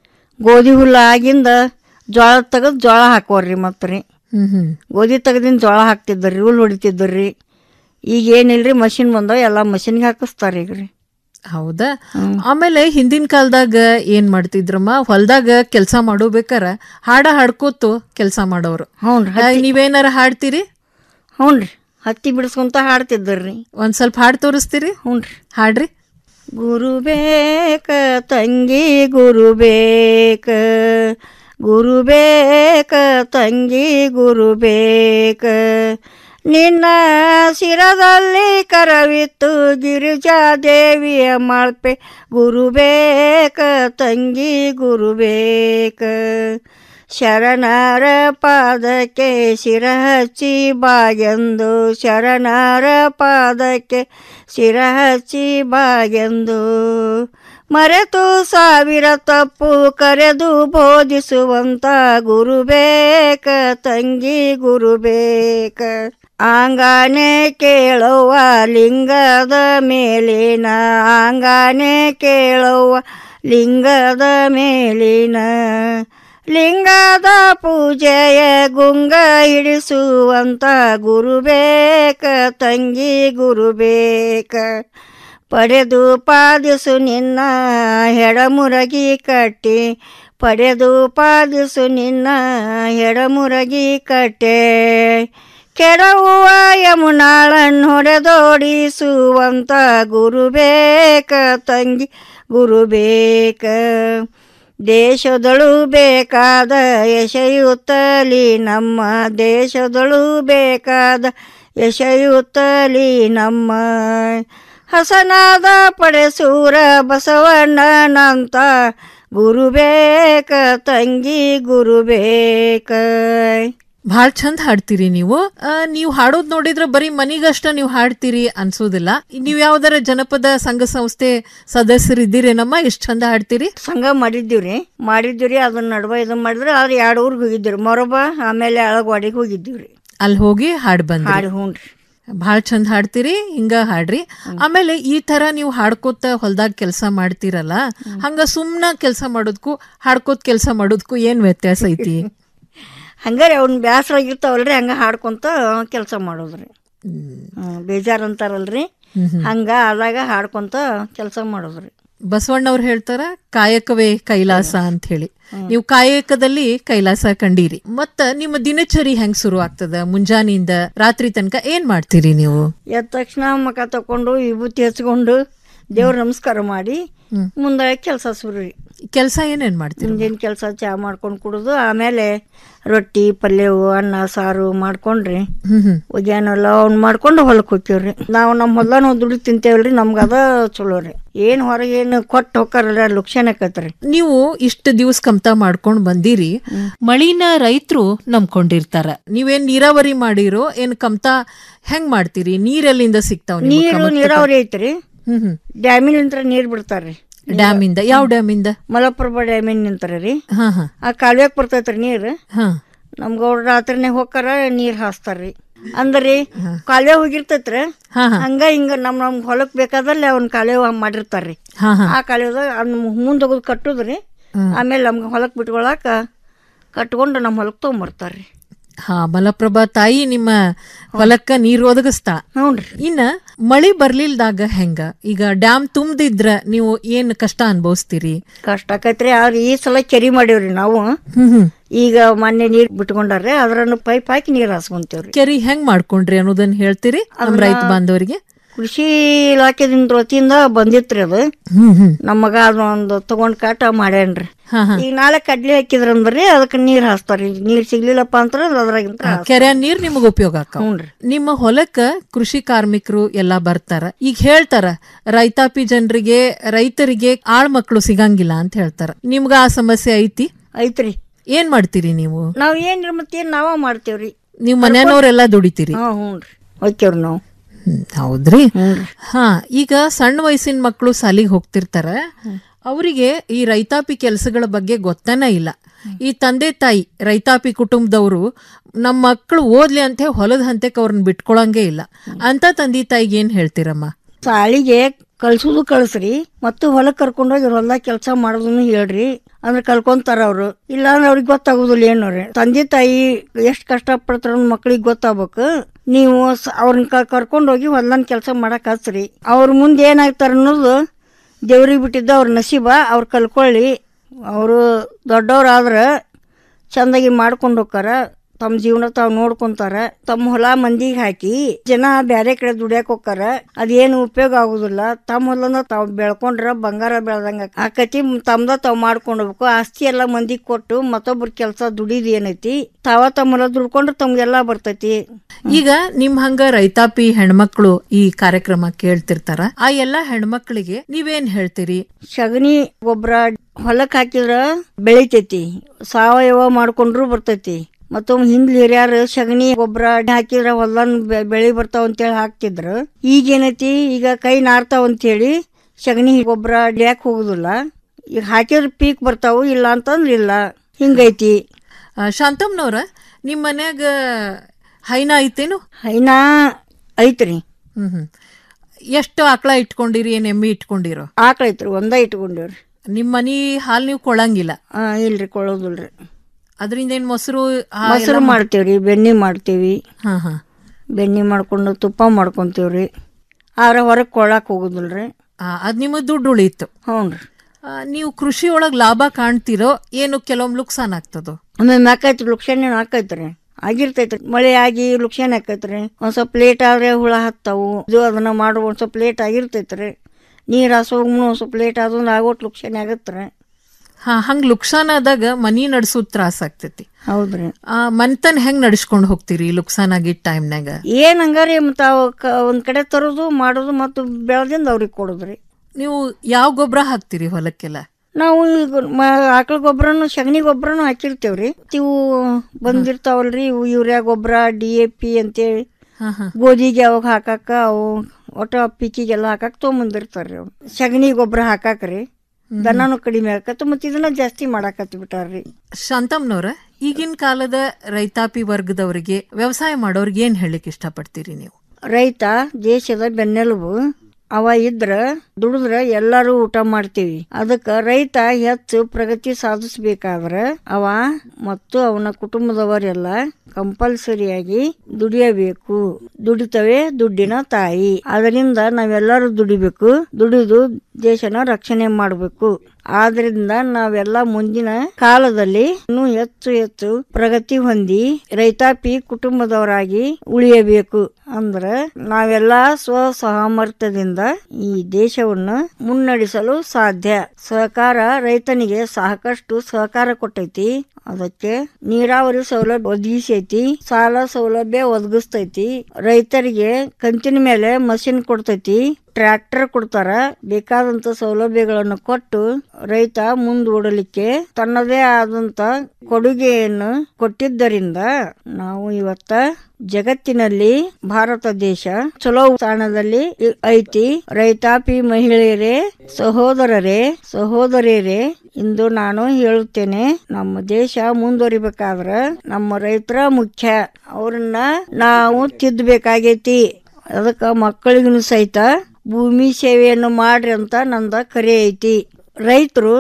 ಗೋಧಿ ಹುಲ್ಲು ಆಗಿಂದ ಜೋಳ ತೆಗೆದು ಜೋಳ ಹಾಕೋರಿ ಮತ್ತೆ ರೀ ಹ್ಮ್ ಹ್ಮ್ ಗೋಧಿ ತೆಗ್ದಿಂದ ಜೋಳ ಹಾಕ್ತಿದ್ರಿ ಹುಲ್ಲು ಹೊಡಿತಿದ್ರಿ ಈಗ ಏನಿಲ್ರಿ ಮಷಿನ್ ಬಂದಾವ ಎಲ್ಲ ಮಷಿನ್ಗೆ ಹಾಕಿಸ್ತಾರೆ ಈಗ ರೀ ಹೌದಾ ಆಮೇಲೆ ಹಿಂದಿನ ಕಾಲದಾಗ ಏನ್ ಮಾಡ್ತಿದ್ರಮ್ಮ ಹೊಲ್ದಾಗ ಕೆಲ್ಸ ಮಾಡೋಬೇಕಾರ ಹಾಡ ಹಾಡ್ಕೋತು ಕೆಲ್ಸ ಮಾಡೋರು ಹ್ಞೂನ್ರಿ ಆ, ನೀವೇನಾರ ಹಾಡ್ತೀರಿ ಹ್ಞೂನ್ರಿ ಹತ್ತಿ ಬಿಡಿಸ್ಕೊಂತ ಹಾಡ್ತಿದ್ದರ್ರಿ ಒಂದ್ ಸ್ವಲ್ಪ ಹಾಡ್ ತೋರಿಸ್ತೀರಿ ಹ್ಞೂನ್ರಿ ಹಾಡ್ರಿ ಗುರು ಬೇಕ ತಂಗಿ ಗುರು ಬೇಕ ಗುರು ಬೇಕ ತಂಗಿ ಗುರು ಬೇಕ ನಿನ್ನ ಶಿರದಲ್ಲಿ ಕರವಿತ್ತು ಗಿರಿಜಾದೇವಿಯ ಮಾಳ್ಪೆ ಗುರು ಬೇಕ ತಂಗಿ ಗುರು ಬೇಕ ಶರಣರ ಪಾದಕ್ಕೆ ಶಿರ ಹಚ್ಚಿ ಬಾಗೆಂದು ಶರಣರ ಪಾದಕ್ಕೆ ಶಿರ ಹಚ್ಚಿ ಬಾಗೆಂದು ಮರೆತು ಸಾವಿರ ತಪ್ಪು ಕರೆದು ಬೋಧಿಸುವಂತ ಗುರು ಬೇಕ ತಂಗಿ ಗುರು ಬೇಕ ಆಂಗಾನೆ ಕೇಳುವ ಲಿಂಗದ ಮೇಲಿನ ಆಂಗಾನೆ ಕೇಳುವ ಲಿಂಗದ ಮೇಲಿನ ಲಿಂಗದ ಪೂಜೆಯ ಗುಂಗ ಹಿಡಿಸುವಂತ ಗುರು ಬೇಕ ತಂಗಿ ಗುರು ಬೇಕ ಪಡೆದು ಪಾದಿಸು ನಿನ್ನ ಹೆಡಮುರಗಿ ಕಟ್ಟಿ ಪಡೆದು ಪಾದಿಸು ನಿನ್ನ ಹೆಡಮುರಗಿ ಕಟ್ಟೆ ಕೆಡವುವ ಯಮುನಾಳನ್ ಹೊಡೆದೋಡಿಸುವಂತ ಗುರು ಬೇಕ ತಂಗಿ ಗುರು ಬೇಕ ದೇಶದಳು ಬೇಕಾದ ಯಶಯುತ್ತಲಿ ನಮ್ಮ ದೇಶದಳು ಬೇಕಾದ ಯಶಯುತ್ತಲಿ ನಮ್ಮ ಹಸನಾದ ಪಡೆಸೂರ ಬಸವಣ್ಣನಂತ ಗುರು ಬೇಕ ತಂಗಿ ಗುರು ಬೇಕ ಭಾಳ ಚಂದ ಹಾಡ್ತೀರಿ ನೀವು ಆ, ನೀವು ಹಾಡೋದ್ ನೋಡಿದ್ರೆ ಬರೀ ಮನಿಗಷ್ಟ ನೀವು ಹಾಡ್ತೀರಿ ಅನ್ಸೋದಿಲ್ಲ ನೀವು ಯಾವ್ದಾರ ಜನಪದ ಸಂಘ ಸಂಸ್ಥೆ ಸದಸ್ಯರಿದ್ದೀರೇನಮ್ಮ ಎಷ್ಟು ಚಂದ ಹಾಡ್ತೀರಿ ಸಂಘ ಮಾಡಿದ್ದೀವ್ರಿ ಮಾಡಿದ್ದೀವ್ರಿ ಅದನ್ನ ನಡುವೆ ಇದನ್ನ ಮಾಡಿದ್ರೆ ಅವ್ರು ಎರಡು ಊರಿಗೆ ಹೋಗಿದ್ದೀವಿ ಮೊರಬ ಆಮೇಲೆ ಅಳಗವಾಡಿಗೆ ಹೋಗಿದ್ದೀವ್ರಿ ಅಲ್ಲಿ ಹೋಗಿ ಹಾಡ್ ಬಂದ್ರಿ ಹಾಡು ಹ್ಞೂನ್ರಿ ಭಾಳ ಚಂದ ಹಾಡ್ತೀರಿ ಹಿಂಗ ಹಾಡ್ರಿ ಆಮೇಲೆ ಈ ತರ ನೀವು ಹಾಡ್ಕೋತ ಹೊಲ್ದಾಗ ಕೆಲಸ ಮಾಡ್ತೀರಲ್ಲ ಹಂಗ ಸುಮ್ನ ಕೆಲಸ ಮಾಡೋದಕ್ಕೂ ಹಾಡ್ಕೋತ ಕೆಲಸ ಮಾಡೋದಕ್ಕೂ ಏನ್ ವ್ಯತ್ಯಾಸ ಐತಿ ಹಂಗಾರೆ ಅವ್ನ ಬ್ಯಾಸರ ಆಗಿರ್ತಾವಲ್ರಿ ಹಂಗ ಹಾಡ್ಕೊಂತ ಕೆಲಸ ಮಾಡೋದ್ರಿ ಹ್ಮ್, ಬೇಜಾರ್ ಅಂತಾರಲ್ರಿ ಹಂಗ ಆದಾಗ ಹಾಡ್ಕೊಂತ ಕೆಲಸ ಮಾಡೋದ್ರಿ ಬಸವಣ್ಣವ್ರು ಹೇಳ್ತಾರ ಕಾಯಕವೇ ಕೈಲಾಸ ಅಂತ ಹೇಳಿ ನೀವು ಕಾಯಕದಲ್ಲಿ ಕೈಲಾಸ ಕಂಡೀರಿ ಮತ್ತ ನಿಮ್ಮ ದಿನಚರಿ ಹೆಂಗ್ ಶುರು ಆಗ್ತದ ಮುಂಜಾನಿಂದ ರಾತ್ರಿ ತನಕ ಏನ್ ಮಾಡ್ತೀರಿ ನೀವು ಎದ್ದ ತಕ್ಷಣ ಮುಖ ತಕೊಂಡು ವಿಭೂತಿ ಹಚ್ಕೊಂಡು ದೇವ್ರ ನಮಸ್ಕಾರ ಮಾಡಿ ಮುಂದೆ ಕೆಲಸ ಶುರು ರೀ ಕೆಲಸ ಏನೇನ್ ಮಾಡ್ತೀರಿ ಮುಂದಿನ ಕೆಲಸ ಚಾ ಮಾಡ್ಕೊಂಡು ಕುಡಿದು ಆಮೇಲೆ ರೊಟ್ಟಿ ಪಲ್ಯವು ಅನ್ನ ಸಾರು ಮಾಡ್ಕೊಂಡ್ರಿ ಹ್ಮ್ ಹ್ಮ್ ಒಗ್ಯಾನೆಲ್ಲ ಅವ್ನ್ ಮಾಡ್ಕೊಂಡು ಹೊಲಕ್ಕೆ ಹೋಗ್ತೀವ್ರಿ ನಾವು ನಮ್ಮ ಹೊಲ ನಾವು ದುಡ್ಡು ತಿಂತೇವಲ್ರಿ ನಮ್ಗೆ ಅದ ಚಲೋ ರೀ ಏನ್ ಹೊರಗೆ ಏನು ಕೊಟ್ಟು ಹೋಗ್ತಾರಲ್ಲ ಲುಕ್ಷಣ ಆಕತ್ರಿ ನೀವು ಇಷ್ಟ ದಿವಸ ಕಮ್ತಾ ಮಾಡ್ಕೊಂಡ್ ಬಂದಿರಿ ಮಳಿನ ರೈತರು ನಂಬ್ಕೊಂಡಿರ್ತಾರ ನೀವೇನ್ ನೀರಾವರಿ ಮಾಡಿರೋ ಏನ್ ಕಮ್ತಾ ಹೆಂಗ್ ಮಾಡ್ತೀರಿ ನೀರೆಲ್ಲಿಂದ ಸಿಗ್ತಾವ್ ನಿಮ್ಗ್ ನೀರು ಕಮತಕ್ಕ? ನೀರಾವರಿ ಐತ್ರಿ ಹ್ಮ್ ಹ್ಮ್ ಡ್ಯಾಮಿನಿಂದ ನೀರ್ ಬಿಡ್ತಾರ್ರಿ ಡ್ಯಾಮ್ ಇಂದ ಯಾವ ಡ್ಯಾಮ್ ಇಂದ ಮಲಪ್ರಭಾ ಡ್ಯಾಮಿನ ನಿಂತಾರ ರೀ ಹಾ ಹಾ ಆ ಕಾಲುವೆಗೆ ಬರ್ತೈತ್ರಿ ನೀರು ಹಾ ನಮ್ ಗೌಡ್ರ ರಾತ್ರಿನೇ ಹೋಗ್ತಾರ ನೀರ್ ಹಾಸ್ತಾರ್ರಿ ಅಂದ್ರಿ ಕಾಲುವೆ ಹೋಗಿರ್ತೈತ್ರಿ ಹಾ, ಹಾ. ಹಂಗ ಹಿಂಗ ನಮ್ ನಮ್ ಹೊಲಕ್ ಬೇಕಾದಲ್ಲಿ ಅವ್ನ ಕಾಲುವೆ ಮಾಡಿರ್ತಾರ್ರಿ ಹಾ ಹಾ ಆ ಕಾಲುವೆದಾಗ ಅದ್ನ ಮುಂದ್ ಹೋಗೋದು ಕಟ್ಟುದ್ರಿ ಆಮೇಲೆ ನಮ್ಗೆ ಹೊಲಕ್ ಬಿಟ್ಕೊಳಕ ಕಟ್ಕೊಂಡು ನಮ್ಮ ಹೊಲಕ್ ತೊಗೊಂಬರ್ತಾರ್ರಿ ಹಾ ಮಲಪ್ರಭಾ ತಾಯಿ ನಿಮ್ಮ ಹೊಲಕ್ಕ ನೀರ್ ಒದಗಿಸ್ತಾಳ ಹ್ಞೂನ್ರಿ ಇನ್ನ ಮಳಿ ಬರ್ಲಿಲ್ದಾಗ ಹೆಂಗ ಈಗ ಡ್ಯಾಮ್ ತುಂಬದಿದ್ರ ನೀವು ಏನ್ ಕಷ್ಟ ಅನ್ಭವಿಸ್ತೀರಿ ಕಷ್ಟ ಆಕೈತ್ರಿ ಆದ್ರೆ ಈ ಸಲ ಕೆರಿ ಮಾಡೀವ್ರಿ ನಾವು ಹ್ಮ್ ಹ್ಮ್ ಈಗ ಮೊನ್ನೆ ನೀರ್ ಬಿಟ್ಕೊಂಡಾರ್ರಿ ಅದ್ರನ್ನು ಪೈಪ್ ಹಾಕಿ ನೀರ್ ಹಾಸ್ಕೊಂತೇವ್ರಿ ಕೆರಿ ಹೆಂಗ್ ಮಾಡ್ಕೊಂಡ್ರಿ ಅನ್ನೋದನ್ನ ಹೇಳ್ತೀರಿ ನಮ್ ಅದನ್ನ- ರೈತ ಬಾಂಧವರಿಗೆ ಕೃಷಿ ಇಲಾಖೆದಿಂದ ವತಿಯಿಂದ ಬಂದಿತ್ರಿ ಅದು ಹ್ಮ್ ಹ್ಮ್ ನಮ್ಮ ಮಗ ಅದೊಂದು ತಗೊಂಡ್ ಕಾಟ ಮಾಡ್ಯಾನ್ರಿ ಹಾ ಹಾ ಈಗ ನಾಳೆ ಕಡ್ಲಿ ಹಾಕಿದ್ರಂದ್ರಿ ಅದಕ್ಕೆ ನೀರ್ ಹಾಸ್ತಾರ್ರಿ ನೀರ್ ಸಿಗ್ಲಿಲ್ಲಪ್ಪ ಅಂತ ಅದ್ರಾಗಿಂತ ಕೆರೆ ನೀರ್ ನಿಮಗ್ ಉಪಯೋಗ ಆಕಾವ್ ಹ್ಞೂನ್ರಿ. ನಿಮ್ಮ ಹೊಲಕ್ಕ ಕೃಷಿ ಕಾರ್ಮಿಕರು ಎಲ್ಲಾ ಬರ್ತಾರ ಈಗ ಹೇಳ್ತಾರ ರೈತಾಪಿ ಜನರಿಗೆ ರೈತರಿಗೆ ಆಳ್ ಮಕ್ಳು ಸಿಗಂಗಿಲ್ಲ ಅಂತ ಹೇಳ್ತಾರ ನಿಮ್ಗ ಆ ಸಮಸ್ಯೆ ಐತಿ ಐತ್ರಿ ಏನ್ ಮಾಡ್ತೀರಿ ನೀವು ನಾವ್ ಏನ್ರಿ ಮತ್ತೇನ್ ನಾವ ಮಾಡ್ತೇವ್ರಿ ನೀವ್ ಮನೆಯವ್ರೆಲ್ಲಾ ದುಡಿತೀರಿ ಹಾ ಹ್ಞೂನ್ರಿ ಹೋಗ್ತೇವ್ರಿ ನಾವು ಹ್ಮ್, ಹೌದ್ರಿ ಹಾ ಈಗ ಸಣ್ಣ ವಯಸ್ಸಿನ ಮಕ್ಕಳು ಸಾಲಿಗೆ ಹೋಗ್ತಿರ್ತಾರ ಅವರಿಗೆ ಈ ರೈತಾಪಿ ಕೆಲಸಗಳ ಬಗ್ಗೆ ಗೊತ್ತನೇ ಇಲ್ಲ ಈ ತಂದೆ ತಾಯಿ ರೈತಾಪಿ ಕುಟುಂಬದವರು ನಮ್ಮ ಮಕ್ಕಳು ಓದ್ಲಿ ಅಂತ ಹೇಳಿ ಹೊಲದ ಹಂತಕ್ಕೆ ಅವ್ರನ್ನ ಬಿಟ್ಕೊಳಂಗೆ ಇಲ್ಲ ಅಂತ ತಂದೆ ತಾಯಿಗೆ ಏನ್ ಹೇಳ್ತೀರಮ್ಮ ಸಾಲಿಗೆ ಕಳ್ಸುದು ಕಳ್ಸ್ರಿ ಮತ್ತು ಹೊಲಕ್ ಕರ್ಕೊಂಡೋಗಿ ಹೊಲ್ದಾಗ ಕೆಲಸ ಮಾಡೋದನ್ನು ಹೇಳ್ರಿ ಅಂದ್ರೆ ಕಲ್ಕೊಂತಾರ ಅವ್ರು ಇಲ್ಲ ಅಂದ್ರೆ ಅವ್ರಿಗೆ ಗೊತ್ತಾಗುದಿಲ್ಲ ಏನು ರೀ ತಂದೆ ತಾಯಿ ಎಷ್ಟು ಕಷ್ಟ ಪಡ್ತಾರ ಮಕ್ಳಿಗೆ ಗೊತ್ತಾಗ್ಬೇಕು ನೀವು ಸ- ಅವ್ರನ್ನ ಕ- ಕರ್ಕೊಂಡೋಗಿ ಹೊಲ್ದಾನ ಕೆಲಸ ಮಾಡಕ್ ಹಚ್ರಿ ಅವ್ರ ಮುಂದೆ ಏನಾಗ್ತಾರ ಅನ್ನೋದು ದೇವ್ರಿಗೆ ಬಿಟ್ಟಿದ್ದ ಅವ್ರ ನಸೀಬ ಅವ್ರು ಕಲ್ಕೊಳ್ಳಿ ಅವರು ದೊಡ್ಡವ್ರಾದ್ರೆ ಚಂದಾಗಿ ಮಾಡ್ಕೊಂಡು ಹೋಗ್ತಾರ ತಮ್ಮ ಜೀವನ ತಾವು ನೋಡ್ಕೊಂತಾರ ತಮ್ಮ ಹೊಲ ಮಂದಿಗೆ ಹಾಕಿ ಜನ ಬ್ಯಾರೆ ಕಡೆ ದುಡಿಯಕ್ ಹೋಗ್ತಾರ ಅದೇನು ಉಪಯೋಗ ಆಗುದಿಲ್ಲ ತಮ್ಮ ಹೊಲನ ತಾವ್ ಬೆಳ್ಕೊಂಡ್ರ ಬಂಗಾರ ಬೆಳ್ದಂಗ ಆಕತಿ ತಮ್ದ ತಾವ್ ಮಾಡ್ಕೊಂಡು ಹೋಗ್ಬೇಕು ಆಸ್ತಿ ಎಲ್ಲ ಮಂದಿಗೆ ಕೊಟ್ಟು ಮತ್ತೊಬ್ರ ಕೆಲಸ ದುಡಿದ್ ಏನೈತಿ ತಾವ ತಮ್ಮ ಹೊಲ ದುಡ್ಕೊಂಡ್ರೆ ತಮ್ಗೆಲ್ಲ ಬರ್ತೈತಿ ಈಗ ನಿಮ್ ಹಂಗ ರೈತಾಪಿ ಹೆಣ್ಮಕ್ಳು ಈ ಕಾರ್ಯಕ್ರಮ ಕೇಳ್ತಿರ್ತಾರ ಆ ಎಲ್ಲಾ ಹೆಣ್ಮಕ್ಳಿಗೆ ನೀವೇನ್ ಹೇಳ್ತೀರಿ ಸಗಣಿ ಗೊಬ್ಬರ ಹೊಲಕ್ ಹಾಕಿದ್ರ ಬೆಳಿತೈತಿ ಸಾವಯವ ಮಾಡ್ಕೊಂಡ್ರು ಬರ್ತೈತಿ ಮತ್ತೊಮ್ಮೆ ಹಿಂದ್ ಹಿರಿಯರು ಸಗಣಿ ಗೊಬ್ಬರ ಹಾಕಿದ್ರ ಹೊಲನ್ ಬೆಳಿ ಬರ್ತಾವ ಅಂತೇಳಿ ಹಾಕ್ತಿದ್ರು ಈಗ ಏನೈತಿ ಈಗ ಕೈ ನಾರ್ತಾವ ಅಂತೇಳಿ ಸಗಣಿ ಗೊಬ್ಬರ ಹಿಡಿಯಕ್ಕೆ ಹೋಗುದಿಲ್ಲ ಈಗ ಹಾಕಿದ್ರೆ ಪೀಕ್ ಬರ್ತಾವು ಇಲ್ಲ ಅಂತಂದ್ರೆ ಇಲ್ಲ ಹಿಂಗೈತಿ ಶಾಂತಮ್ನವ್ರ ನಿಮ್ಮ ಮನ್ಯಾಗ ಹೈನ ಐತೇನು ಹೈನ ಐತ್ರಿ ಹ್ಮ್ ಹ್ಮ್ ಎಷ್ಟು ಆಕಳ ಇಟ್ಕೊಂಡಿರಿ ಏನ್ ಎಮ್ಮಿ ಇಟ್ಕೊಂಡಿರೋ ಆಕಳ ಐತ್ರಿ ಒಂದ ಇಟ್ಕೊಂಡೇವ್ರಿ ನಿಮ್ಮ ಮನಿ ಹಾಲ್ ನೀವು ಕೊಳಂಗಿಲ್ಲ ಆ ಇಲ್ರಿ ಕೊಳ್ಳೋದಿಲ್ರಿ ಅದರಿಂದ ಏನ್ ಮೊಸರು ಆ ಮೊಸರು ಎಲ್ಲ ಮಾಡ್- ಮಾಡ್ತೇವ್ರಿ ಬೆಣ್ಣೆ ಮಾಡ್ತೇವಿ ಹಾ ಹಾ ಬೆಣ್ಣೆ ಮಾಡ್ಕೊಂಡು ತುಪ್ಪ ಮಾಡ್ಕೊಂತೀವ್ರಿ ಆದ್ರೆ ಹೊರಗೆ ಕೊಳ್ಳಾಕ್ ಹೋಗುದಿಲ್ರಿ ಆ, ಅದ್ ನಿಮಗೆ ದುಡ್ಡು ಉಳಿಯಿತು ಹ್ಞೂನ್ರಿ ಆ, ನೀವು ಕೃಷಿ ಒಳಗ್ ಲಾಭ ಕಾಣ್ತಿರೋ ಏನು ಕೆಲವೊಮ್ಮೆ ಲುಕ್ಸಾನ್ ಆಗ್ತದೋ ಒಮ್ಮೊಮ್ಮೆ ಆಕೈತ್ರಿ ಲುಕ್ಷಣ ಆಕೈತ್ರಿ ಆಗಿರ್ತೈತ್ರಿ ಮಳೆ ಆಗಿ ಲುಕ್ಷಣ ಆಕೈತ್ರಿ ಒಂದ್ ಸ್ವಲ್ಪ ಲೇಟ್ ಆದ್ರೆ ಹುಳ ಹತ್ತಾವು ಇದು ಅದನ್ನ ಮಾಡುವ ಒಂದ್ ಸ್ವಲ್ಪ ಲೇಟ್ ಆಗಿರ್ತೈತ್ರಿ ನೀರ್ ಹಾಸೋಗ್ನು ಒಂದ್ ಸ್ವಲ್ಪ ಲೇಟ್ ಆದ್ರೆ ಆಗೋಟ್ ಲುಕ್ಷಣ ಆಗತ್ರಿ ಹಾ ಹಂಗ್ ಲುಕ್ಸಾನ್ ಆದಾಗ ಮನಿ ನಡ್ಸೋದ್ ತ್ರಾಸ ಆಗ್ತೈತಿ ಹೌದ್ರಿ ಆ ಮನ್ತನ್ ಹೆಂಗ್ ನಡ್ಸ್ಕೊಂಡ್ ಹೋಗ್ತೀರಿ ಲುಕ್ಸಾನ್ ಆಗಿದ್ ಟೈಮ್ನಾಗ ಏನ್ ಹಂಗಾರಿ ಮತ್ತ ಅವ್ ಕ- ಒಂದ್ ಕಡೆ ತರೋದು ಮಾಡೋದು ಮತ್ತು ಬೆಳೆದಿಂದ ಅವ್ರಿಗೆ ಕೊಡೋದ್ರಿ ನೀವು ಯಾವ ಗೊಬ್ಬರ ಹಾಕ್ತೀರಿ ಹೊಲಕ್ಕೆಲ್ಲ ನಾವು ಈಗ ಮ- ಆಕಳ ಗೊಬ್ಬರನು ಸಗಣಿ ಗೊಬ್ಬರನು ಹಾಕಿರ್ತೇವ್ರಿ ಇವು ಬಂದಿರ್ತಾವಲ್ರಿ ಇವು ಯೂರಿಯಾ ಗೊಬ್ಬರ ಡಿ ಎ ಪಿ ಅಂತೇಳಿ ಹಾ ಹಾ ಗೋಧಿಗೆ ಅವಾಗ ಹಾಕಾಕ ಅವು ಒಟ್ಟ ಪಿಕ್ಕಿಗೆಲ್ಲ ಹಾಕಾಕ ತೊಗೊಂಬಂದಿರ್ತಾರ್ರಿ ಅವ್ರು ಸಗಣಿ ಗೊಬ್ಬರ ಹಾಕಾಕ್ರಿ ದನನು ಕಡಿಮೆ ಆಕತ್ತ ಮತ್ತೆ ಇದನ್ನ ಜಾಸ್ತಿ ಮಾಡಾಕತ್ತಿ ಬಿಟ್ಟಾರ್ರಿ ಶಾಂತಮ್ನವ್ರ ಈಗಿನ ಕಾಲದ ರೈತಾಪಿ ವರ್ಗದವರಿಗೆ ವ್ಯವಸಾಯ ಮಾಡೋರ್ಗೆ ಏನ್ ಹೇಳಿಕ್ ಇಷ್ಟಪಡ್ತೀರಿ ನೀವು ರೈತ ದೇಶದ ಬೆನ್ನೆಲುಬು ಅವ ಇದ್ರ ದುಡಿದ್ರ ಎಲ್ಲಾರು ಊಟ ಮಾಡ್ತೀವಿ ಅದಕ್ಕ ರೈತ ಹೆಚ್ಚು ಪ್ರಗತಿ ಸಾಧಿಸ್ಬೇಕಾದ್ರ ಅವ ಮತ್ತು ಅವನ ಕುಟುಂಬದವರೆಲ್ಲ ಕಂಪಲ್ಸರಿಯಾಗಿ ದುಡಿಯಬೇಕು ದುಡಿತವೆ ದುಡ್ಡಿನ ತಾಯಿ ಅದರಿಂದ ನಾವೆಲ್ಲರೂ ದುಡಿಬೇಕು ದುಡಿದು ದೇಶನ ರಕ್ಷಣೆ ಮಾಡಬೇಕು ಆದ್ರಿಂದ ನಾವೆಲ್ಲ ಮುಂದಿನ ಕಾಲದಲ್ಲಿ ಇನ್ನೂ ಹೆಚ್ಚು ಹೆಚ್ಚು ಪ್ರಗತಿ ಹೊಂದಿ ರೈತಾಪಿ ಕುಟುಂಬದವರಾಗಿ ಉಳಿಯಬೇಕು ಅಂದ್ರ ನಾವೆಲ್ಲ ಸ್ವ ಸಾಮರ್ಥ್ಯದಿಂದ ಈ ದೇಶವನ್ನು ಮುನ್ನಡೆಸಲು ಸಾಧ್ಯ ಸಹಕಾರ ರೈತನಿಗೆ ಸಾಕಷ್ಟು ಸಹಕಾರ ಕೊಟ್ಟೈತಿ ಅದಕ್ಕೆ ನೀರಾವರಿ ಸೌಲಭ್ಯ ಒದಗಿಸೈತಿ ಸಾಲ ಸೌಲಭ್ಯ ಒದಗಿಸ್ತೈತಿ ರೈತರಿಗೆ ಕಂತಿನ ಮೇಲೆ ಮಷಿನ್ ಕೊಡ್ತೈತಿ ಟ್ರ್ಯಾಕ್ಟರ್ ಕೊಡ್ತಾರ ಬೇಕಾದಂತ ಸೌಲಭ್ಯಗಳನ್ನು ಕೊಟ್ಟು ರೈತ ಮುಂದೂಡಲಿಕ್ಕೆ ತನ್ನದೇ ಆದಂತ ಕೊಡುಗೆಯನ್ನು ಕೊಟ್ಟಿದ್ದರಿಂದ ನಾವು ಇವತ್ತ ಜಗತ್ತಿನಲ್ಲಿ ಭಾರತ ದೇಶ ಚಲೋ ಸ್ಥಾನದಲ್ಲಿ ಇ- ಐತಿ ರೈತಾಪಿ ಮಹಿಳೆಯರೇ ಸಹೋದರರೇ ಸಹೋದರಿಯರೇ ಇಂದು ನಾನು ಹೇಳುತ್ತೇನೆ ನಮ್ಮ ದೇಶ ಮುಂದುವರಿಬೇಕಾದ್ರ ನಮ್ಮ ರೈತರ ಮುಖ್ಯ ಅವ್ರನ್ನ ನಾವು ತಿದ್ದಬೇಕಾಗೈತಿ ಅದಕ್ಕ ಮಕ್ಕಳಿಗೂ ಸಹಿತ ಭೂಮಿ ಸೇವೆಯನ್ನು ಮಾಡ್ರಿ ಅಂತ ನಂದ ಕರೆ ಐತಿ ರೈತರು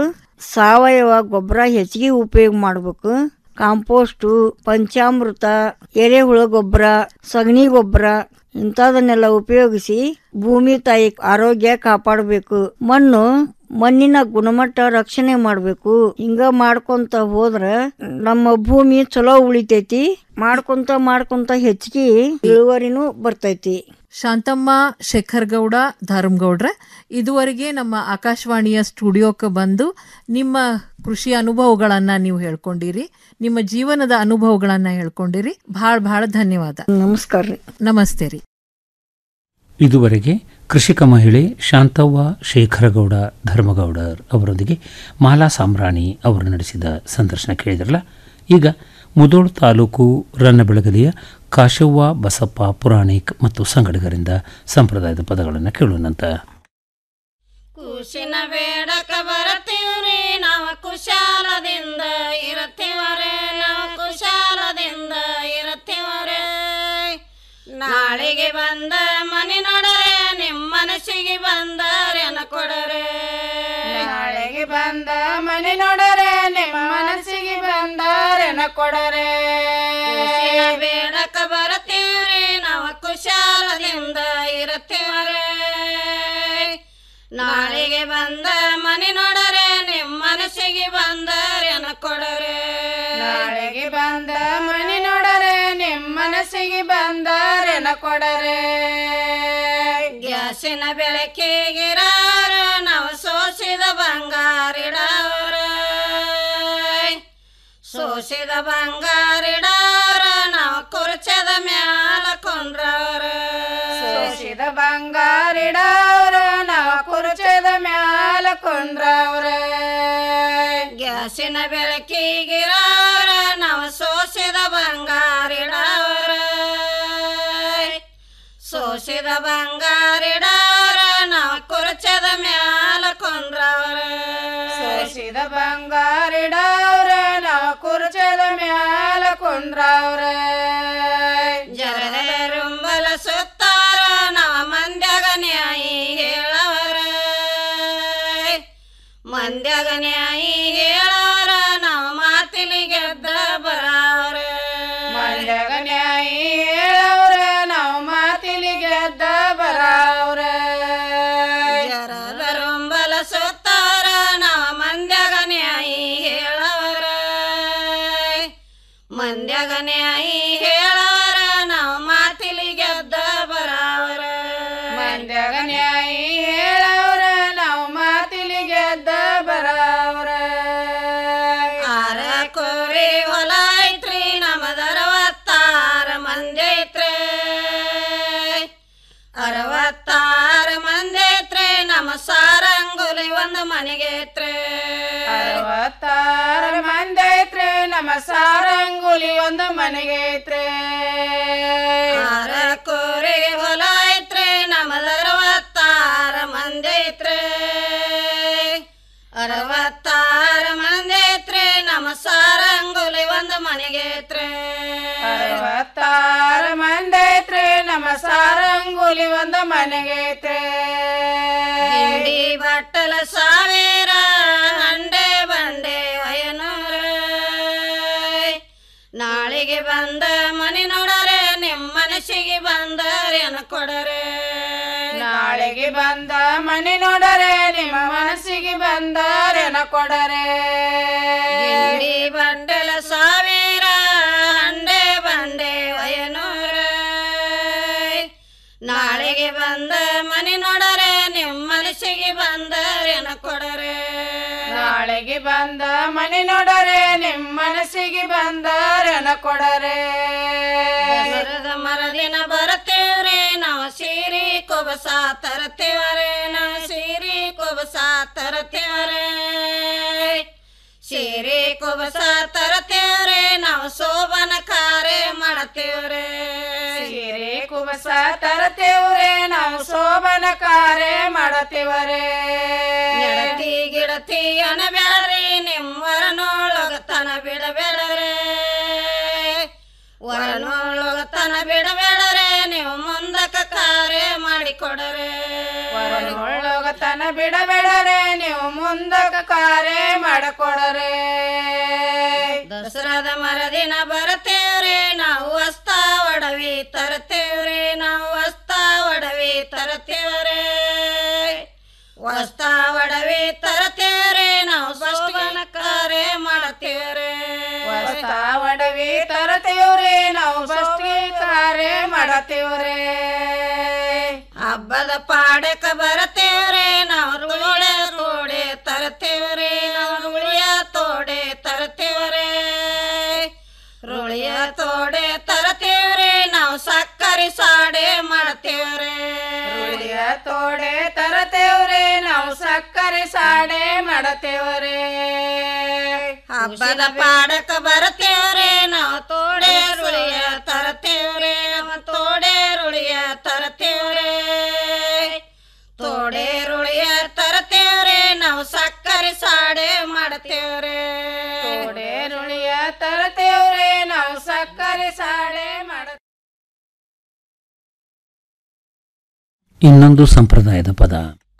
ಸಾವಯವ ಗೊಬ್ಬರ ಹೆಚ್ಚಿಗೆ ಉಪಯೋಗ ಮಾಡ್ಬೇಕು ಕಾಂಪೋಸ್ಟು ಪಂಚಾಮೃತ ಎರೆಹುಳ ಗೊಬ್ಬರ ಸಗಣಿ ಗೊಬ್ಬರ ಇಂಥದನ್ನೆಲ್ಲ ಉಪಯೋಗಿಸಿ ಭೂಮಿ ತಾಯಿ ಆರೋಗ್ಯ ಕಾಪಾಡಬೇಕು ಮಣ್ಣು ಮಣ್ಣಿನ ಗುಣಮಟ್ಟ ರಕ್ಷಣೆ ಮಾಡಬೇಕು ಹಿಂಗ ಮಾಡ್ಕೊಂತ ಹೋದ್ರ ನಮ್ಮ ಭೂಮಿ ಚಲೋ ಉಳಿತೈತಿ ಮಾಡ್ಕೊಂತ ಮಾಡ್ಕೊಂತ ಹೆಚ್ಚಿಗೆ ಇಳುವರಿನೂ ಬರ್ತೈತಿ ಶಾಂತಮ್ಮ ಶೇಖರ್ ಗೌಡ ಧರ್ಮಗೌಡ್ರ ಇದುವರೆಗೆ ನಮ್ಮ ಆಕಾಶವಾಣಿಯ ಸ್ಟುಡಿಯೋಕ್ಕೆ ಬಂದು ನಿಮ್ಮ ಕೃಷಿ ಅನುಭವಗಳನ್ನ ನೀವು ಹೇಳ್ಕೊಂಡಿರಿ ನಿಮ್ಮ ಜೀವನದ ಅನುಭವಗಳನ್ನ ಹೇಳ್ಕೊಂಡಿರಿ ಭಾಳ ಭಾಳ ಧನ್ಯವಾದ ನಮಸ್ಕಾರ ರೀ ನಮಸ್ತೆ ರೀ ಇದುವರೆಗೆ ಕೃಷಿಕ ಮಹಿಳೆ ಶಾಂತವ್ವ ಶೇಖರಗೌಡ ಧರ್ಮಗೌಡರ್ ಅವರೊಂದಿಗೆ ಮಾಲಾ ಸಾಮ್ರಾಣಿ ಅವರು ನಡೆಸಿದ ಸಂದರ್ಶನ ಕೇಳಿದ್ರಲ್ಲ ಈಗ ಮುದೋಳ್ ತಾಲೂಕು ರನ್ನಬೆಳಗಲಿಯ ಕಾಶವ್ವ ಬಸಪ್ಪ ಪುರಾಣಿಕ್ ಮತ್ತು ಸಂಗಡಿಗರಿಂದ ಸಂಪ್ರದಾಯದ ಪದಗಳನ್ನು ಕೇಳೋಣಂತ ಕುಶಿನ ಬೇಡಕ ಬರತೀವ್ರಿ ನಾವು ಕುಶಾಲದಿಂದ ಇರತ್ತೀವರೇ ನಾವು ಕುಶಾಲದಿಂದ ಇರತ್ತೀವರೇ ನಾಳೆಗೆ ಬಂದ ಮನೆ ನೋಡರೆ ನಿಮ್ಮ ಮನಸ್ಸಿಗೆ ಬಂದರೇನ ಕೊಡರೆ ನಾಳೆಗೆ ಬಂದ ಮನೆ ನೋಡರೆ ನಿಮ್ಮ ಮನಸ್ಸಿಗೆ ಬಂದರೇನ ಕೊಡರೆ ಕುಶಿನ ಬೇಡಕ ಬರತೀವ್ರಿ ನಾವು ಕುಶಾಲದಿಂದ ಇರತ್ತೀವರೇ ನಾಳೆಗೆ ಬಂದ ಮನೆ ನೋಡರೆ ನಿಮ್ಮ ಮನಸ್ಸಿಗೆ ಬಂದರೇನ ಕೊಡರೆ ನಾಳೆಗೆ ಬಂದ ಮನೆ ನೋಡರೆ ನಿಮ್ಮ ಮನಸ್ಸಿಗೆ ಬಂದರೇನ ಕೊಡರೆ ಗ್ಯಾಸಿನ ಬೆಳಕಿಗಿರಾರ ನಾವು ಸೋಸಿದ ಬಂಗಾರಿಡವರ ಸೋಸಿದ ಬಂಗಾರಿಡಾರ ನಾವು ಕುರ್ಚದ ಮ್ಯಾಲ ಕೊಂಡ್ರವ್ರ ಸೋಸಿದ ಬಂಗಾರಿಡವ್ರ ನಾವು ಕುರ್ಚದ ಮ್ಯಾಲ ಕೊಂಡ್ರವ್ರ ಗ್ಯಾಸಿನ ಬೆಳಕಿಗಿರಾರ ನಾವು ಸೋಸಿದ ಬಂಗಾರಿಡವ್ರ ಸೋಸಿದ ಬಂಗಾರಿಡವ್ರ ನಾವು ಕುರ್ಚದ ಮ್ಯಾಲ ಬಂಗಾರಿಡವ್ರ ನಾವು ಕುರ್ಚದ ಮ್ಯಾಲ ಕುಂದ್ರವ್ರ ಜರರುಂಬಲ ಸುತ್ತಾರ ನವ ಮಂದ್ಯಾಗ ನ್ಯಾಯಿ ಹೇಳವರ ಮಂದ್ಯಾಗ ನ್ಯಾಯಿ ಹೇಳವರ ನಾವು ಮಾತಿಲಿ ಗೆದ್ದ ಬರವ್ರ ಮಂದ್ಯಾಗ ನ್ಯಾಯಿ ಹೇಳವ್ರ ನಾವು ಮಾತಿಲಿ ಗೆದ್ದ ಬರವ್ರ ಜರರುಂಬಲ ಸುತ್ತಾರ ನವ ಮಂದ್ಯಾಗ ನ್ಯಾಯಿ ಹೇಳವರ ಮಂದ್ಯಾಗ ನ್ಯಾಯಿ ಹೇಳವರ ನಾವು ಮಾತಿಲಿ ಗೆದ್ದ ಬರವರ ಮಂದ್ಯಾಗ ನ್ಯಾಯಿ ಹೇಳವ್ರ ನಾವು ಮಾತಿಲಿ ಗೆದ್ದ ಬರವ್ರ ಆರ ಕೋರಿ ಹೊಲ ಐತ್ರಿ ನಮದರವತ್ತಾರ ಮಂದಿ ಐತ್ರಿ ಅರವತ್ತಾರು ಮಂದಿ ಐತ್ರಿ ನಮ್ಮ ಸಾರಂಗುಲಿ ಒಂದು ಮನೆಗೆ ಐತ್ರಿ ಅರವತ್ತಾರು ಮಂದಿ ಐತ್ರಿ ನಮ್ಮ ಸಾರಂಗುಲಿ ಒಂದು ಮನೆಗೆ ಐತ್ರಿ ಆರ ಕೋರಿ ಹೊಲ ಐತ್ರಿ ನಮ್ಮದ ಅರವತ್ತಾರು ಮಂದಿ ಐತ್ರಿ ಅರವತ್ತಾರು ಮಂದಿ ಐತ್ರಿ ನಮ್ಮ ಸಾರಂಗುಲಿ ಒಂದು ಮನೆಗೆ ಐತ್ರಿ ಅರವತ್ತಾರು ಮಂದಿ ಐತ್ರಿ ನಮ್ಮ ಸಾರಂಗುಲಿ ಒಂದು ಮನೆಗೆ ಐತ್ರಿ ಗಿಂಡಿ ಬಟ್ಟಲ ಸಾವಿರ ಹಂಡೆ ಬಂಡೆ ವಯನೂರ ನಾಳೆಗೆ ಬಂದ ಮನೆ ನೋಡರೆ ನಿಮ್ಮ ಮನಸ್ಸಿಗೆ ಬಂದರೇನು ಕೊಡರೆ ನಾಳೆಗೆ ಬಂದ ಮನೆ ನೋಡರೆ ನಿಮ್ಮ ಮನಸ್ಸಿಗೆ ಬಂದರೇನ ಕೊಡರೆ ಗಿಂಡಿ ಬಂಡೆಲ ಸಾವಿರ ಹಂಡೆ ಬಂಡೆ ವಯನೂರ ನಾಳೆಗೆ ಬಂದ ಮನೆ ನೋಡರೆ ನಿಮ್ಮ ಮನಸ್ಸಿಗೆ ಬಂದರೇನ ಕೊಡರೆ ನಾಳೆಗೆ ಬಂದ ಮನೆ ನೋಡರೆ ನಿಮ್ಮ ಮನಸ್ಸಿಗೆ ಬಂದರೇನ ಕೊಡರೆ ದಸರದ ಮರದಿನ ಬರ್ತೇವ್ರಿ ನಾವು ಸೀರಿ ಕೊಬಸ ತರತೇವರೆ ನಾವು ಸೀರಿ ಕೊಬಸ ತರತೇವರೆ ಸೀರೆ ಕೊಬಸ ತರತೇವ್ರೆ ನಾವು ಶೋಭನ ಕಾರ್ಯ ಮಾಡತೇವ್ರೆ ಸೀರೆ ಕುಬಸ ತರತೇವ್ರೆ ನಾವು ಶೋಭನ ಕಾರ್ಯ ಮಾಡತೇವರೆ ಗೆಳತಿ ಗಿಡತಿ ಅನಬ್ಯಾಡ್ರಿ ನಿಮ್ಮವರನೊಳಗತನ ಬಿಡಬೇಡರೆ ವರನೊಳಗತನ ಬಿಡಬೇಡರೆ ನೀವು ಮುಂದಕ ಕಾರ್ಯ ಮಾಡಿಕೊಡರೆ ವರನೊಳಗತನ ಬಿಡಬೇಡರೆ ನೀವು ಮುಂದಕ ಕಾರ್ಯ ಮಾಡಿಕೊಡರೆ ದಸರಾದ ಮರದಿನ ಬರತೇವ್ರಿ ನಾವು ವಸ್ತ ಒಡವಿ ತರತೇವ್ರಿ ನಾವು ವಸ್ತ ಒಡವಿ ತರತೇವ್ರೆ ವಸ್ತ ಒಡವಿ ತರತೇವ್ರಿ ನಾವು ಶೋಭನ ಕಾರ್ಯ ಮಾಡತೇವ್ರೆ ವಸ್ತ ಒಡವಿ ತರತೇವ್ರಿ ನಾವು ಬಸ್ತಿ ಕಾರ್ಯ ಮಾಡತೇವ್ರೆ ಹಬ್ಬದ ಪಾಡಕ ಬರತೇವ್ರಿ ನಾವು ರುಳಿಯ ತೋಡೆ ತರತೇವ್ರಿ ನಾವು ರುಳಿಯ ತೋಡೆ ತರತೇವ್ರೆ ರುಳಿಯ ತೋಡೆ ತರತೇವ್ರಿ ನಾವು ಸಕ್ಕರೆ ಸಾಡೆ ಮಾಡ್ತೇವ್ರೆ ರುಳಿಯ ತೋಡೆ ತರತೇವ್ರಿ ನಾವು ಸಕ್ಕರೆ ಸಾಡೆ ಮಾಡತೇವ್ರೆ ಹಬ್ಬದ ಪಾಡಕ ಬರತೇವ್ರಿ ನಾವು ತೋಡೆ ರುಳಿಯ ತರತೇವ್ರಿ ನಾವು ತೋಡೆ ರುಳಿಯ ತರತೇವ್ರೆ ತೋಡೆ ರುಳಿಯ ತರತೇವ್ರಿ ನಾವು ಸಕ್ಕರೆ ಸಾಡೆ ಮಾಡ್ತೇವ್ರೆ ತೋಡೆ ರುಳಿಯ ತರತೇವ್ರಿ ನಾವು ಸಕ್ಕರೆ ಸಾಡೆ ಮಾಡ ಇನ್ನೊಂದು ಸಂಪ್ರದಾಯದ ಪದ